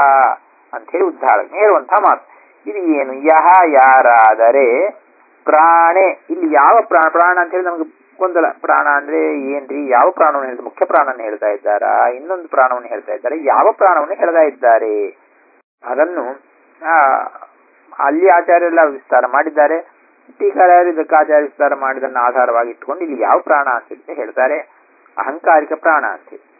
ಅಂತ ಹೇಳಿ ಉದ್ದಾಲಕ ಹೇಳುವಂತಹ ಮಾತು ಇದು ಏನು ಯಹ ಯಾರಾದರೆ ಪ್ರಾಣೆ ಇಲ್ಲಿ ಯಾವ ಪ್ರಾಣ ಪ್ರಾಣ ಅಂತ ಹೇಳಿ ನಮಗೆ ಗೊಂದಲ ಪ್ರಾಣ ಅಂದ್ರೆ ಏನ್ರಿ ಯಾವ ಪ್ರಾಣವನ್ನು ಹೇಳ್ತಾರೆ ಮುಖ್ಯ ಪ್ರಾಣವನ್ನು ಹೇಳ್ತಾ ಇದ್ದಾರಾ ಇನ್ನೊಂದು ಪ್ರಾಣವನ್ನು ಹೇಳ್ತಾ ಇದ್ದಾರೆ ಯಾವ ಪ್ರಾಣವನ್ನು ಹೇಳ್ತಾ ಇದ್ದಾರೆ ಅದನ್ನು ಆ, ಅಲ್ಲಿ ಆಚಾರ್ಯರೆಲ್ಲ ವಿಸ್ತಾರ ಮಾಡಿದ್ದಾರೆ ಟೀಕಾರಾಯರು ಇದಕ್ಕೆ ಆಚಾರ್ಯ ವಿಸ್ತಾರ ಮಾಡಿದನ್ನು ಆಧಾರವಾಗಿ ಇಟ್ಕೊಂಡು ಇಲ್ಲಿ ಯಾವ ಪ್ರಾಣ ಅಂತ ಹೇಳಿ ಹೇಳ್ತಾರೆ ಅಹಂಕಾರಿಕ ಪ್ರಾಣ ಅಂತ ಹೇಳಿ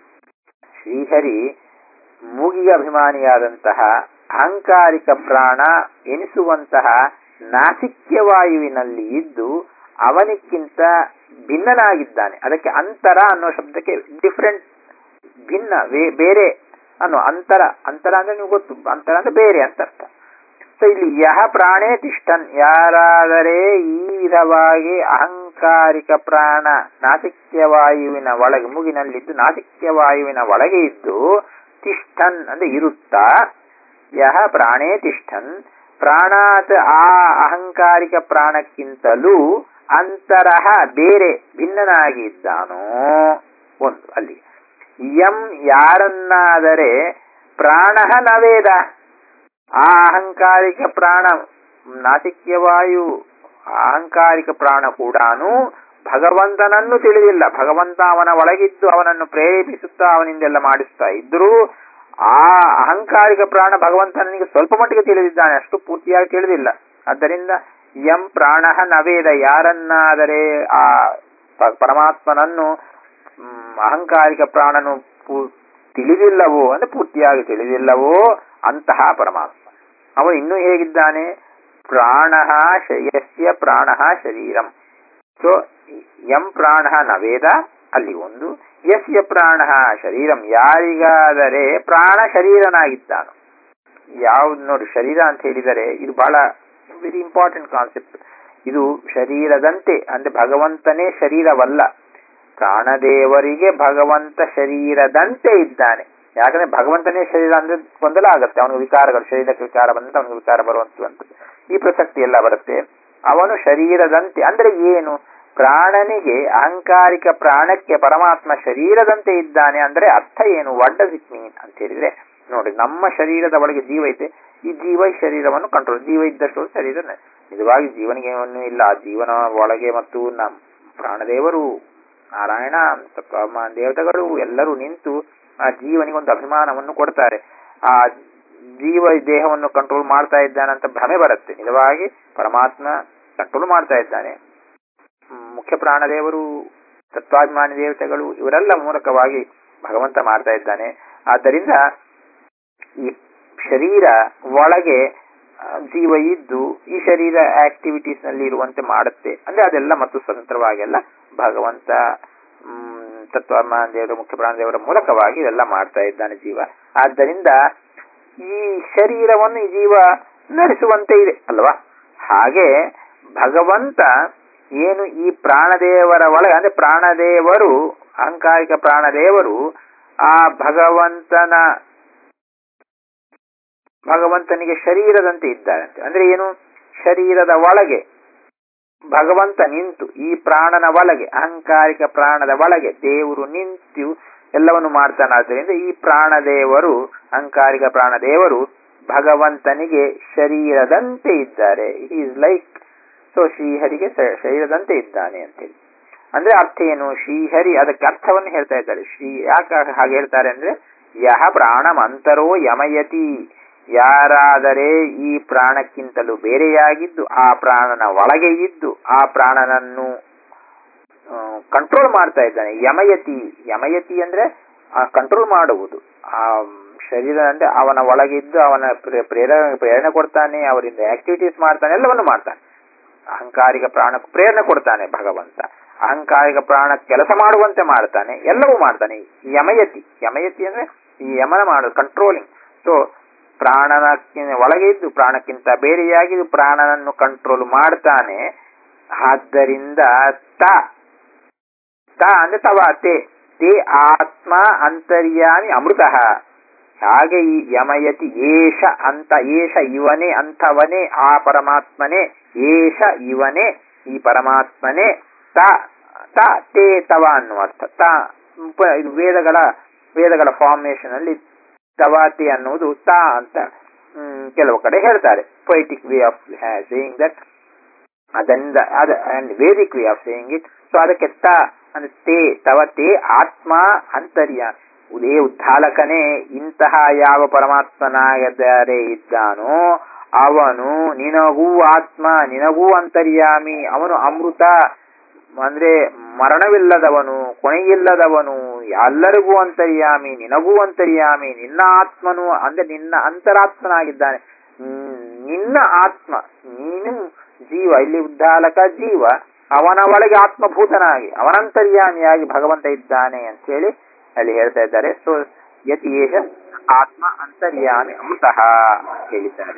ಶ್ರೀಹರಿ ಮೂಗಿಗೆ ಅಭಿಮಾನಿಯಾದಂತಹ ಅಹಂಕಾರಿಕ ಪ್ರಾಣ ಎನಿಸುವಂತಹ ನಾಸಿಕ್ಯ ವಾಯುವಿನಲ್ಲಿ ಇದ್ದು ಅವನಿಕ್ಕಿಂತ ಭಿನ್ನನಾಗಿದ್ದಾನೆ ಅದಕ್ಕೆ ಅಂತರ ಅನ್ನೋ ಶಬ್ದಕ್ಕೆ ಡಿಫ್ರೆಂಟ್ ಭಿನ್ನ ವೇ- ಬೇರೆ ಅನ್ನೋ ಅಂತರ ಅಂತರ ಅಂದ್ರೆ ನೀವು ಗೊತ್ತು ಅಂತರ ಅಂದ್ರೆ ಬೇರೆ ಅಂತ ಅರ್ಥ ಸೊ ಇಲ್ಲಿ ಯಹ ಪ್ರಾಣೇ ತಿಷ್ಟನ್ ಯಾರಾದರೆ ಈ ವಿಧವಾಗಿ ಅಹಂಕಾರಿಕ ಪ್ರಾಣ ನಾಸಿಕ್ಯ ವಾಯುವಿನ ಒಳಗೆ ಮುಗಿನಲ್ಲಿದ್ದು ನಾಸಿಕ್ಯ ವಾಯುವಿನ ಒಳಗೆ ಇದ್ದು ತಿಷ್ಟನ್ ಅಂದ್ರೆ ಇರುತ್ತಾ ಯಹ ಪ್ರಾಣೇ ತಿಷ್ಟನ್ ಪ್ರಾಣಾತ್ ಆ ಅಹಂಕಾರಿಕ ಪ್ರಾಣಕ್ಕಿಂತಲೂ ಅಂತರಹ ಬೇರೆ ಭಿನ್ನನಾಗಿದ್ದಾನೋ ಒಂದು ಅಲ್ಲಿ ಯಂ ಯಾರನ್ನಾದರೆ ಪ್ರಾಣ ನವೇದ ಆ ಅಹಂಕಾರಿಕ ಪ್ರಾಣ ನಾಸಿಕ್ಯವಾಯು ಅಹಂಕಾರಿಕ ಪ್ರಾಣ ಕೂಡ ಭಗವಂತನನ್ನು ತಿಳಿದಿಲ್ಲ ಭಗವಂತ ಅವನ ಒಳಗಿದ್ದು ಅವನನ್ನು ಪ್ರೇರೇಪಿಸುತ್ತಾ ಅವನಿಂದೆಲ್ಲ ಮಾಡಿಸ್ತಾ ಇದ್ರೂ ಆ ಅಹಂಕಾರಿಕ ಪ್ರಾಣ ಭಗವಂತನಿಗೆ ಸ್ವಲ್ಪ ಮಟ್ಟಿಗೆ ತಿಳಿದಿದ್ದಾನೆ ಅಷ್ಟು ಪೂರ್ತಿಯಾಗಿ ತಿಳಿದಿಲ್ಲ ಆದ್ದರಿಂದ ಎಂ ಪ್ರಾಣ ನವೇದ ಯಾರನ್ನಾದರೆ ಆ ಪರಮಾತ್ಮನನ್ನು ಅಹಂಕಾರಿಕ ಪ್ರಾಣನು ತಿಳಿದಿಲ್ಲವೋ ಅಂದ್ರೆ ಪೂರ್ತಿಯಾಗಿ ತಿಳಿದಿಲ್ಲವೋ ಅಂತಹ ಪರಮಾತ್ಮ ಅವನು ಇನ್ನೂ ಹೇಗಿದ್ದಾನೆ ಪ್ರಾಣ ಯಸ್ಯ ಪ್ರಾಣ ಶರೀರಂ ಸೊ ಎಂ ಪ್ರಾಣ ನವೇದ ಅಲ್ಲಿ ಒಂದು ಯಸ್ಯ ಪ್ರಾಣ ಶರೀರಂ ಯಾರಿಗಾದರೆ ಪ್ರಾಣ ಶರೀರನಾಗಿದ್ದಾನು ಯಾವ್ದು ನೋಡಿ ಶರೀರ ಅಂತ ಹೇಳಿದರೆ ಇದು ಬಹಳ ವೆರಿ ಇಂಪಾರ್ಟೆಂಟ್ ಕಾನ್ಸೆಪ್ಟ್ ಇದು ಶರೀರದಂತೆ ಅಂದ್ರೆ ಭಗವಂತನೇ ಶರೀರವಲ್ಲ ಪ್ರಾಣದೇವರಿಗೆ ಭಗವಂತ ಶರೀರದಂತೆ ಇದ್ದಾನೆ ಯಾಕಂದ್ರೆ ಭಗವಂತನೇ ಶರೀರ ಅಂದ್ರೆ ಗೊಂದಲ ಆಗುತ್ತೆ ಅವನಿಗೆ ವಿಕಾರಗಳು ಶರೀರಕ್ಕೆ ವಿಕಾರ ಬಂದಂತೆ ಅವನಿಗೆ ವಿಕಾರ ಬರುವಂತದ್ದು ಈ ಪ್ರಸಕ್ತಿ ಎಲ್ಲ ಬರುತ್ತೆ ಅವನು ಶರೀರದಂತೆ ಅಂದ್ರೆ ಏನು ಪ್ರಾಣನಿಗೆ ಅಹಂಕಾರಿಕ ಪ್ರಾಣಕ್ಕೆ ಪರಮಾತ್ಮ ಶರೀರದಂತೆ ಇದ್ದಾನೆ ಅಂದ್ರೆ ಅರ್ಥ ಏನು ವಾಟ್ ಡಸ್ ಇಟ್ ಮೀನ್ ಅಂತ ಹೇಳಿದ್ರೆ ನೋಡಿ ನಮ್ಮ ಶರೀರದ ಒಳಗೆ ಜೀವ ಐತೆ ಈ ಜೀವ ಈ ಶರೀರವನ್ನು ಕಂಟ್ರೋಲ್ ಜೀವ ಇದ್ದಷ್ಟು ಶರೀರ ನಿಜವಾಗಿ ಜೀವನಿಗೆ ಏನೂ ಇಲ್ಲ ಜೀವನ ಒಳಗೆ ಮತ್ತು ನಮ್ಮ ಪ್ರಾಣದೇವರು ನಾರಾಯಣ ದೇವತೆಗಳು ಎಲ್ಲರೂ ನಿಂತು ಆ ಜೀವನಿಗೆ ಒಂದು ಅಭಿಮಾನವನ್ನು ಕೊಡ್ತಾರೆ ಆ ಜೀವ ದೇಹವನ್ನು ಕಂಟ್ರೋಲ್ ಮಾಡ್ತಾ ಇದ್ದಾನಂತ ಭ್ರಮೆ ಬರುತ್ತೆ ನಿಜವಾಗಿ ಪರಮಾತ್ಮ ಕಂಟ್ರೋಲ್ ಮಾಡ್ತಾ ಇದ್ದಾನೆ ಮುಖ್ಯ ಪ್ರಾಣದೇವರು ತತ್ವಾಭಿಮಾನಿ ದೇವತೆಗಳು ಇವರೆಲ್ಲ ಮೂಲಕವಾಗಿ ಭಗವಂತ ಮಾಡ್ತಾ ಇದ್ದಾನೆ ಆದ್ದರಿಂದ ಈ ಶರೀರ ಒಳಗೆ ಜೀವ ಇದ್ದು ಈ ಶರೀರ ಆಕ್ಟಿವಿಟೀಸ್ ನಲ್ಲಿ ಇರುವಂತೆ ಮಾಡುತ್ತೆ ಅಂದ್ರೆ ಅದೆಲ್ಲ ಮತ್ತು ಸ್ವತಂತ್ರವಾಗಿ ಎಲ್ಲ ಭಗವಂತ ತತ್ವಾಭಿಮಾನ ದೇವರ ಮುಖ್ಯ ಪ್ರಾಣದೇವರ ಮೂಲಕವಾಗಿ ಇದೆಲ್ಲ ಮಾಡ್ತಾ ಇದ್ದಾನೆ ಜೀವ ಆದ್ದರಿಂದ ಈ ಶರೀರವನ್ನು ಈ ಜೀವ ನಡೆಸುವಂತೆ ಇದೆ ಅಲ್ವಾ ಹಾಗೆ ಭಗವಂತ ಏನು ಈ ಪ್ರಾಣದೇವರ ಒಳಗೆ ಅಂದ್ರೆ ಪ್ರಾಣದೇವರು ಅಹಂಕಾರಿಕ ಪ್ರಾಣದೇವರು ಆ ಭಗವಂತನ ಭಗವಂತನಿಗೆ ಶರೀರದಂತೆ ಇದ್ದಾರಂತೆ ಅಂದ್ರೆ ಏನು ಶರೀರದ ಒಳಗೆ ಭಗವಂತ ನಿಂತು ಈ ಪ್ರಾಣನ ಒಳಗೆ ಅಹಂಕಾರಿಕ ಪ್ರಾಣದ ಒಳಗೆ ದೇವರು ನಿಂತು ಎಲ್ಲವನ್ನು ಮಾಡ್ತಾನಾದ್ದರಿಂದ ಈ ಪ್ರಾಣದೇವರು ಅಹಂಕಾರಿಕ ಪ್ರಾಣದೇವರು ಭಗವಂತನಿಗೆ ಶರೀರದಂತೆ ಇದ್ದಾರೆ ಈಸ್ ಲೈಕ್ ಸೊ ಶ್ರೀಹರಿಗೆ ಶರೀರದಂತೆ ಇದ್ದಾನೆ ಅಂತೇಳಿ ಅಂದ್ರೆ ಅರ್ಥ ಏನು ಶ್ರೀಹರಿ ಅದಕ್ಕೆ ಅರ್ಥವನ್ನು ಹೇಳ್ತಾ ಇದ್ದಾರೆ ಶ್ರೀ ಯಾಕೆ ಹಾಗೆ ಹೇಳ್ತಾರೆ ಅಂದ್ರೆ ಯಹ ಪ್ರಾಣಮಂತರೋ ಯಮಯತಿ ಯಾರಾದರೆ ಈ ಪ್ರಾಣಕ್ಕಿಂತಲೂ ಬೇರೆಯಾಗಿದ್ದು ಆ ಪ್ರಾಣನ ಒಳಗೆ ಇದ್ದು ಆ ಪ್ರಾಣನನ್ನು ಕಂಟ್ರೋಲ್ ಮಾಡ್ತಾ ಇದ್ದಾನೆ ಯಮಯತಿ ಯಮಯತಿ ಅಂದ್ರೆ ಕಂಟ್ರೋಲ್ ಮಾಡುವುದು ಆ ಶರೀರ ಅಂದ್ರೆ ಅವನ ಒಳಗಿದ್ದು ಅವನ ಪ್ರೇರಣೆ ಪ್ರೇರಣೆ ಕೊಡ್ತಾನೆ ಅವರಿಂದ ಆಕ್ಟಿವಿಟೀಸ್ ಮಾಡ್ತಾನೆ ಎಲ್ಲವನ್ನು ಮಾಡ್ತಾನೆ ಅಹಂಕಾರಿಕ ಪ್ರಾಣಕ್ಕೆ ಪ್ರೇರಣೆ ಕೊಡ್ತಾನೆ ಭಗವಂತ ಅಹಂಕಾರಿಕ ಪ್ರಾಣ ಕೆಲಸ ಮಾಡುವಂತೆ ಮಾಡ್ತಾನೆ ಎಲ್ಲವೂ ಮಾಡ್ತಾನೆ ಯಮಯತಿ ಯಮಯತಿ ಅಂದ್ರೆ ಈ ಯಮನ ಮಾಡೋದು ಕಂಟ್ರೋಲಿಂಗ್ ಸೊ ಪ್ರಾಣನ ಒಳಗೆ ಇದ್ದು ಪ್ರಾಣಕ್ಕಿಂತ ಬೇರೆಯಾಗಿ ಪ್ರಾಣನನ್ನು ಕಂಟ್ರೋಲ್ ಮಾಡ್ತಾನೆ ಆದ್ದರಿಂದ ತ ತ ಅಂದ್ರೆ ತವ ತೇ ತೇ ಆತ್ಮ ಅಂತರ್ಯಾಮಿ ಅಮೃತ ಹಾಗೆ ಈ ಯಮಯತಿ ಏಷ ಅಂತ ಏಷ ಇವನೇ ಅಂಥವನೇ ಆ ಪರಮಾತ್ಮನೇ ಏಷ ಇವನೇ ಈ ಪರಮಾತ್ಮನೇ ತ ತ ತೇ ತವ ಅನ್ನುವ ಅರ್ಥ ತ ಇದು ವೇದಗಳ ವೇದಗಳ ಫಾರ್ಮೇಶನ್ ಅಲ್ಲಿ ತವಾತಿ ಅನ್ನುವುದು ತ ಅಂತ ಕೆಲವು ಕಡೆ ಹೇಳ್ತಾರೆ poetic way of saying that ಅದರಿಂದ ಅದ and Vedic way of saying it so ಅದಕ್ಕೆ ತ ಅಂದ್ರೆ ತೇ ತವ ತೇ ಆತ್ಮ ಅಂತರ್ಯ ಉದೇ ಉದ್ದಾಲಕನೇ ಇಂತಹ ಯಾವ ಪರಮಾತ್ಮನಾಗದರೆ ಇದ್ದಾನೋ ಅವನು ನಿನಗೂ ಆತ್ಮ ನಿನಗೂ ಅಂತರ್ಯಾಮಿ ಅವನು ಅಮೃತ ಅಂದ್ರೆ ಮರಣವಿಲ್ಲದವನು ಕೊನೆಯಿಲ್ಲದವನು ಎಲ್ಲರಿಗೂ ಅಂತರ್ಯಾಮಿ ನಿನಗೂ ಅಂತರ್ಯಾಮಿ ನಿನ್ನ ಆತ್ಮನು ಅಂದ್ರೆ ನಿನ್ನ ಅಂತರಾತ್ಮನಾಗಿದ್ದಾನೆ ನಿನ್ನ ಆತ್ಮ ನೀನು ಜೀವ ಇಲ್ಲಿ ಉದ್ದಾಲಕ ಜೀವ ಅವನ ಒಳಗೆ ಆತ್ಮಭೂತನಾಗಿ ಅವನಂತರ್ಯಾಮಿಯಾಗಿ ಭಗವಂತ ಇದ್ದಾನೆ ಅಂತ ಹೇಳಿ ಅಲ್ಲಿ ಹೇಳ್ತಾ ಇದ್ದಾರೆ ಸೊ ಯತಿ ಏಷ ಆತ್ಮ ಅಂತರ್ಯಾಮಿ ಅಮೃತಃ ಹೇಳಿದ್ದಾರೆ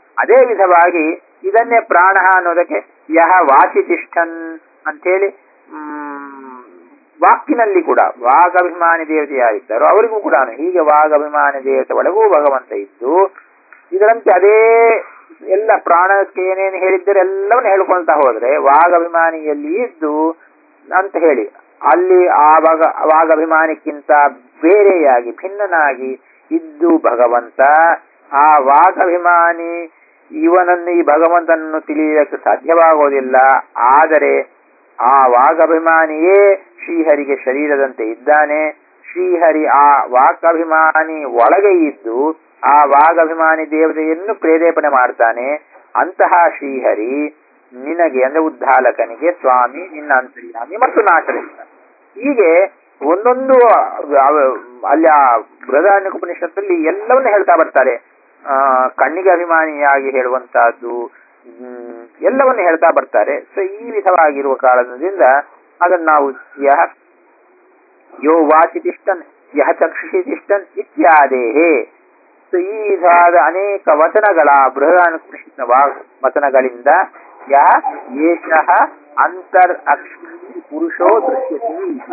ಅದೇ ವಿಧವಾಗಿ ಇದನ್ನೇ ಪ್ರಾಣ ಅನ್ನೋದಕ್ಕೆ ಯಹ ವಾಚಿತಿಷ್ಠನ್ ಅಂತೇಳಿ ಮ್, ವಾಕಿನಲ್ಲಿ ಕೂಡ ವಾಗಭಿಮಾನಿ ದೇವತೆ ಯಾರಿದ್ದಾರೋ ಅವರಿಗೂ ಕೂಡ ಹೀಗೆ ವಾಗಭಿಮಾನಿ ದೇವತೆ ಒಳಗೂ ಭಗವಂತ ಇದ್ದು ಇದರಂತೆ ಅದೇ ಎಲ್ಲ ಪ್ರಾಣಕ್ಕೆ ಏನೇನು ಹೇಳಿದ್ದರೆ ಎಲ್ಲವನ್ನು ಹೇಳ್ಕೊಳ್ತಾ ಹೋದ್ರೆ ವಾಗಭಿಮಾನಿಯಲ್ಲಿ ಇದ್ದು ಅಂತ ಹೇಳಿ ಅಲ್ಲಿ ಆ ಭಾಗ ವಾಗಭಿಮಾನಿಕ್ಕಿಂತ ಬೇರೆಯಾಗಿ ಭಿನ್ನನಾಗಿ ಇದ್ದು ಭಗವಂತ ಆ ವಾಗಭಿಮಾನಿ ಇವನನ್ನು ಈ ಭಗವಂತನನ್ನು ತಿಳಿಯಕ್ಕೆ ಸಾಧ್ಯವಾಗೋದಿಲ್ಲ ಆದರೆ ಆ ವಾಗಭಿಮಾನಿಯೇ ಶ್ರೀಹರಿಗೆ ಶರೀರದಂತೆ ಇದ್ದಾನೆ ಶ್ರೀಹರಿ ಆ ವಾಗಭಿಮಾನಿ ಒಳಗೆ ಇದ್ದು ಆ ವಾಗಭಿಮಾನಿ ದೇವತೆಯನ್ನು ಪ್ರೇರೇಪಣೆ ಮಾಡ್ತಾನೆ ಅಂತಹ ಶ್ರೀಹರಿ ನಿನಗೆ ಅಂದ್ರೆ ಉದ್ದಾಲಕನಿಗೆ ಸ್ವಾಮಿ ನಿನ್ನ ಅಂತರ್ಯಾಮಿ ಮತ್ತು ನಾಶರಹಿತ ಹೀಗೆ ಒಂದೊಂದು ಅವ- ಅಲ್ಲಿ ಆ ಬೃಹದಾರಣ್ಯಕ ಉಪನಿಷತ್ತಲ್ಲಿ ಎಲ್ಲವನ್ನ ಹೇಳ್ತಾ ಬರ್ತಾರೆ ಆ ಕಣ್ಣಿಗೆ ಅಭಿಮಾನಿಯಾಗಿ ಹೇಳುವಂತಹದ್ದು ಹ್ಮ್, ಎಲ್ಲವನ್ನ ಹೇಳ್ತಾ ಬರ್ತಾರೆ ಸೊ ಈ ವಿಧವಾಗಿರುವ ಕಾರಣದಿಂದ ಅದನ್ನು ನಾವು ಯಹ ಯೋ ವಾಚಿ ತಿಷ್ಟನ್ ಯಹ ಚಕ್ಷುಷಿ ತಿಷ್ಟನ್ ಇತ್ಯಾದೇಹೇ ಸೊ ಈ ವಿಧವಾದ ಅನೇಕ ವಚನಗಳ ಬೃಹದಾನುಕೃಷ್ಣ ವಚನಗಳಿಂದ ಯಹ ಏಷಃ ಅಂತರ್ ಅಕ್ಷ ಪುರುಷೋ ದೃಶ್ಯತೆ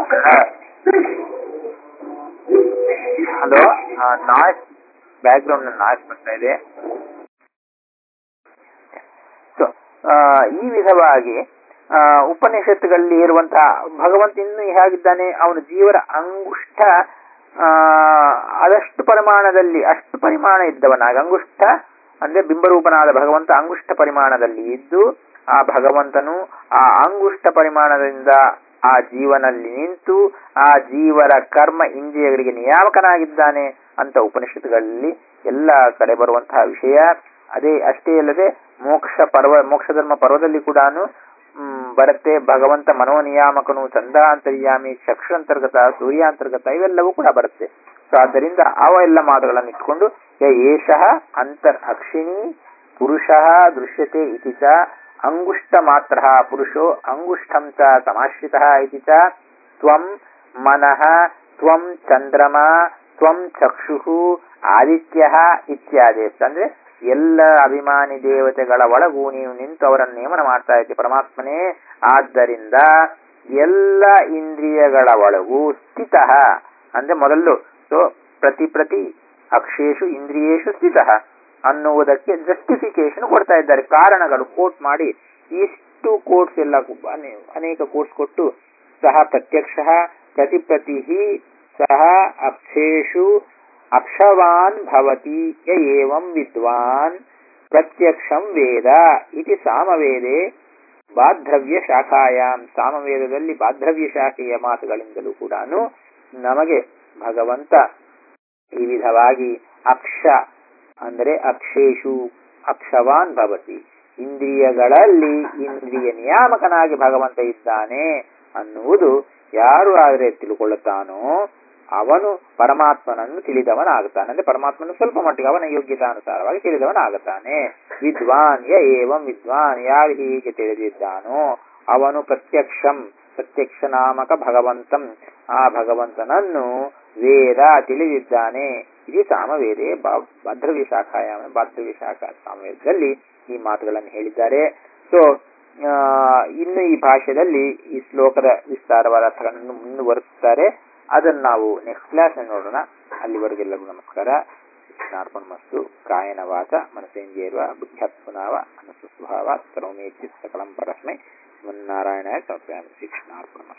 hello noise background noise ಬರ್ತಾ ಇದೆ ಸೊ ಈ ವಿಧವಾಗಿ ಆ, ಉಪನಿಷತ್ತುಗಳಲ್ಲಿ ಇರುವಂತಹ ಭಗವಂತ ಇನ್ನು ಹೇಗಿದ್ದಾನೆ ಅವನು ಜೀವರ ಅಂಗುಷ್ಠ ಆ, ಅದಷ್ಟು ಪರಿಮಾಣದಲ್ಲಿ ಅಷ್ಟು ಪರಿಮಾಣ ಇದ್ದವನಾಗ ಅಂಗುಷ್ಠ ಅಂದ್ರೆ ಬಿಂಬರೂಪನಾದ ಭಗವಂತ ಅಂಗುಷ್ಠ ಪರಿಮಾಣದಲ್ಲಿ ಇದ್ದು ಆ ಭಗವಂತನು ಆ ಅಂಗುಷ್ಠ ಪರಿಮಾಣದಿಂದ ಆ ಜೀವನಲ್ಲಿ ನಿಂತು ಆ ಜೀವರ ಕರ್ಮ ಇಂದ್ರಿಯಗಳಿಗೆ ನಿಯಾಮಕನಾಗಿದ್ದಾನೆ ಅಂತ ಉಪನಿಷತ್ತುಗಳಲ್ಲಿ ಎಲ್ಲ ಕಡೆ ಬರುವಂತಹ ವಿಷಯ ಅದೇ ಅಷ್ಟೇ ಅಲ್ಲದೆ ಮೋಕ್ಷ ಪರ್ವ ಮೋಕ್ಷ ಧರ್ಮ ಪರ್ವದಲ್ಲಿ ಕೂಡ ಬರುತ್ತೆ ಭಗವಂತ ಮನೋನಿಯಾಮಕನು ಚಂದಾಂತರ್ಯಾಮಿ ಚಕ್ಷುರಂತರ್ಗತ ಸೂರ್ಯಾಂತರ್ಗತ ಇವೆಲ್ಲವೂ ಕೂಡ ಬರುತ್ತೆ ಸೊ ಆದ್ದರಿಂದ ಅವ ಎಲ್ಲ ಮಾತುಗಳನ್ನು ಇಟ್ಕೊಂಡು ಯ ಏಷಃ ಅಂತರ್ ಅಕ್ಷಿಣಿ ಪುರುಷ ದೃಶ್ಯತೆ ಇತಿ ಚ ಅಂಗುಷ್ಟ ಮಾತ್ರ ಪುರುಷೋ ಅಂಗುಷ್ಟಂ ಚ ಸಮಾಶ್ರಿತ ಇತಿ ಚ ತ್ವಂ ಮನಃ ತ್ವಂ ಚಂದ್ರಮ ತ್ವಂ ಚಕ್ಷು ಆದಿತ್ಯ ಇತ್ಯಾದಿ ಅಂದ್ರೆ ಎಲ್ಲ ಅಭಿಮಾನಿ ದೇವತೆಗಳ ಒಳಗೂ ನೀವು ನಿಂತು ಅವರನ್ನು ನೇಮನ ಮಾಡ್ತಾ ಇದ್ದೀವಿ ಪರಮಾತ್ಮನೇ ಆದ್ದರಿಂದ ಎಲ್ಲ ಇಂದ್ರಿಯಗಳ ಒಳಗೂ ಸ್ಥಿತ ಅಂದ್ರೆ ಮೊದಲು ಸೊ ಪ್ರತಿ ಪ್ರತಿ ಅಕ್ಷೇಶು ಇಂದ್ರಿಯೇಶು ಸ್ಥಿತ ಅನ್ನುವುದಕ್ಕೆ ಜಸ್ಟಿಫಿಕೇಶನ್ ಕೊಡ್ತಾ ಇದ್ದಾರೆ ಕಾರಣಗಳು ಕೋಟ್ ಮಾಡಿ ಇಷ್ಟು ಕೋರ್ಟ್ಸ್ ಎಲ್ಲ ಅನೆ- ಅನೇಕ ಕೋರ್ಸ್ ಕೊಟ್ಟು ಸಹ ಪ್ರತ್ಯಕ್ಷ ಪ್ರತಿ ಪ್ರತಿ ಸಹ ಅಕ್ಷೇಶು ಅಕ್ಷವಾನ್ ಭವತಿ ಯ ಏವಂ ವಿದ್ವಾನ್ ಪ್ರತ್ಯಕ್ಷಂ ವೇದ ಇತಿ ಸಾಮವೇದೆ ಬಾಧ್ರವ್ಯ ಶಾಖಾಯಾಮ್ ಸಾಮವೇದದಲ್ಲಿ ಬಾಧ್ರವ್ಯ ಶಾಖೆಯ ಮಾತುಗಳಿಂದಲೂ ಕೂಡ ನಮಗೆ ಭಗವಂತ ಈ ವಿಧವಾಗಿ ಅಕ್ಷ ಅಂದರೆ ಅಕ್ಷೇಶು ಅಕ್ಷವಾನ್ ಭವತಿ ಇಂದ್ರಿಯಗಳಲ್ಲಿ ಇಂದ್ರಿಯ ನಿಯಾಮಕನಾಗಿ ಭಗವಂತ ಇದ್ದಾನೆ ಅನ್ನುವುದು ಯಾರು ಆದರೆ ತಿಳ್ಕೊಳ್ಳುತ್ತಾನೋ ಅವನು ಪರಮಾತ್ಮನನ್ನು ತಿಳಿದವನಾಗುತ್ತಾನೆ ಅಂದ್ರೆ ಪರಮಾತ್ಮನ ಸ್ವಲ್ಪ ಮಟ್ಟಿಗೆ ಅವನ ಯೋಗ್ಯತಾನುಸಾರವಾಗಿ ತಿಳಿದವನಾಗುತ್ತಾನೆ ವಿದ್ವಾನ್ ಯ ಏವಂ ವಿದ್ವಾನ್ ಯಾರು ಹೀಗೆ ತಿಳಿದಿದ್ದಾನೋ ಅವನು ಪ್ರತ್ಯಕ್ಷಂ ಪ್ರತ್ಯಕ್ಷ ನಾಮಕ ಭಗವಂತಂ ಆ ಭಗವಂತನನ್ನು ವೇದ ತಿಳಿದಿದ್ದಾನೆ ಇದು ಸಾಮವೇದೆ ಭದ್ರವ್ಯ ಶಾಖಾಯ ಭದ್ರವ್ಯ ಶಾಖಾ ಸಾಮವೇದದಲ್ಲಿ ಈ ಮಾತುಗಳನ್ನು ಹೇಳಿದ್ದಾರೆ ಸೊ ಇನ್ನು ಈ ಭಾಷೆಯಲ್ಲಿ ಈ ಶ್ಲೋಕದ ವಿಸ್ತಾರವಾದ ಅರ್ಥಗಳನ್ನು ಮುಂದುವರಿಸುತ್ತಾರೆ ಅದನ್ನು ನಾವು ನೆಕ್ಸ್ಟ್ ಕ್ಲಾಸ್ ನೋಡೋಣ ಅಲ್ಲಿವರೆಗೆಲ್ಲರಿಗೂ ನಮಸ್ಕಾರ ಕೃಷ್ಣಾರ್ಪಣ ಮಸ್ತು ಕಾಯನ ವಾಚ ಮನಸೇಂದ್ರಿಯರ್ವ ಬುದ್ಧ್ಯಾತ್ಮನಾವ ಅನಸ್ವಸ್ವಭಾವ ಸರ್ವಮೇಚ್ಛಿತ್ ಸಕಲಂ ಪರಸ್ಮೈ ಶ್ರೀಮನ್ನಾರಾಯಣ ಸಮರ್ಪಯಾಮಿ ಶ್ರೀ ಕೃಷ್ಣಾರ್ಪಣ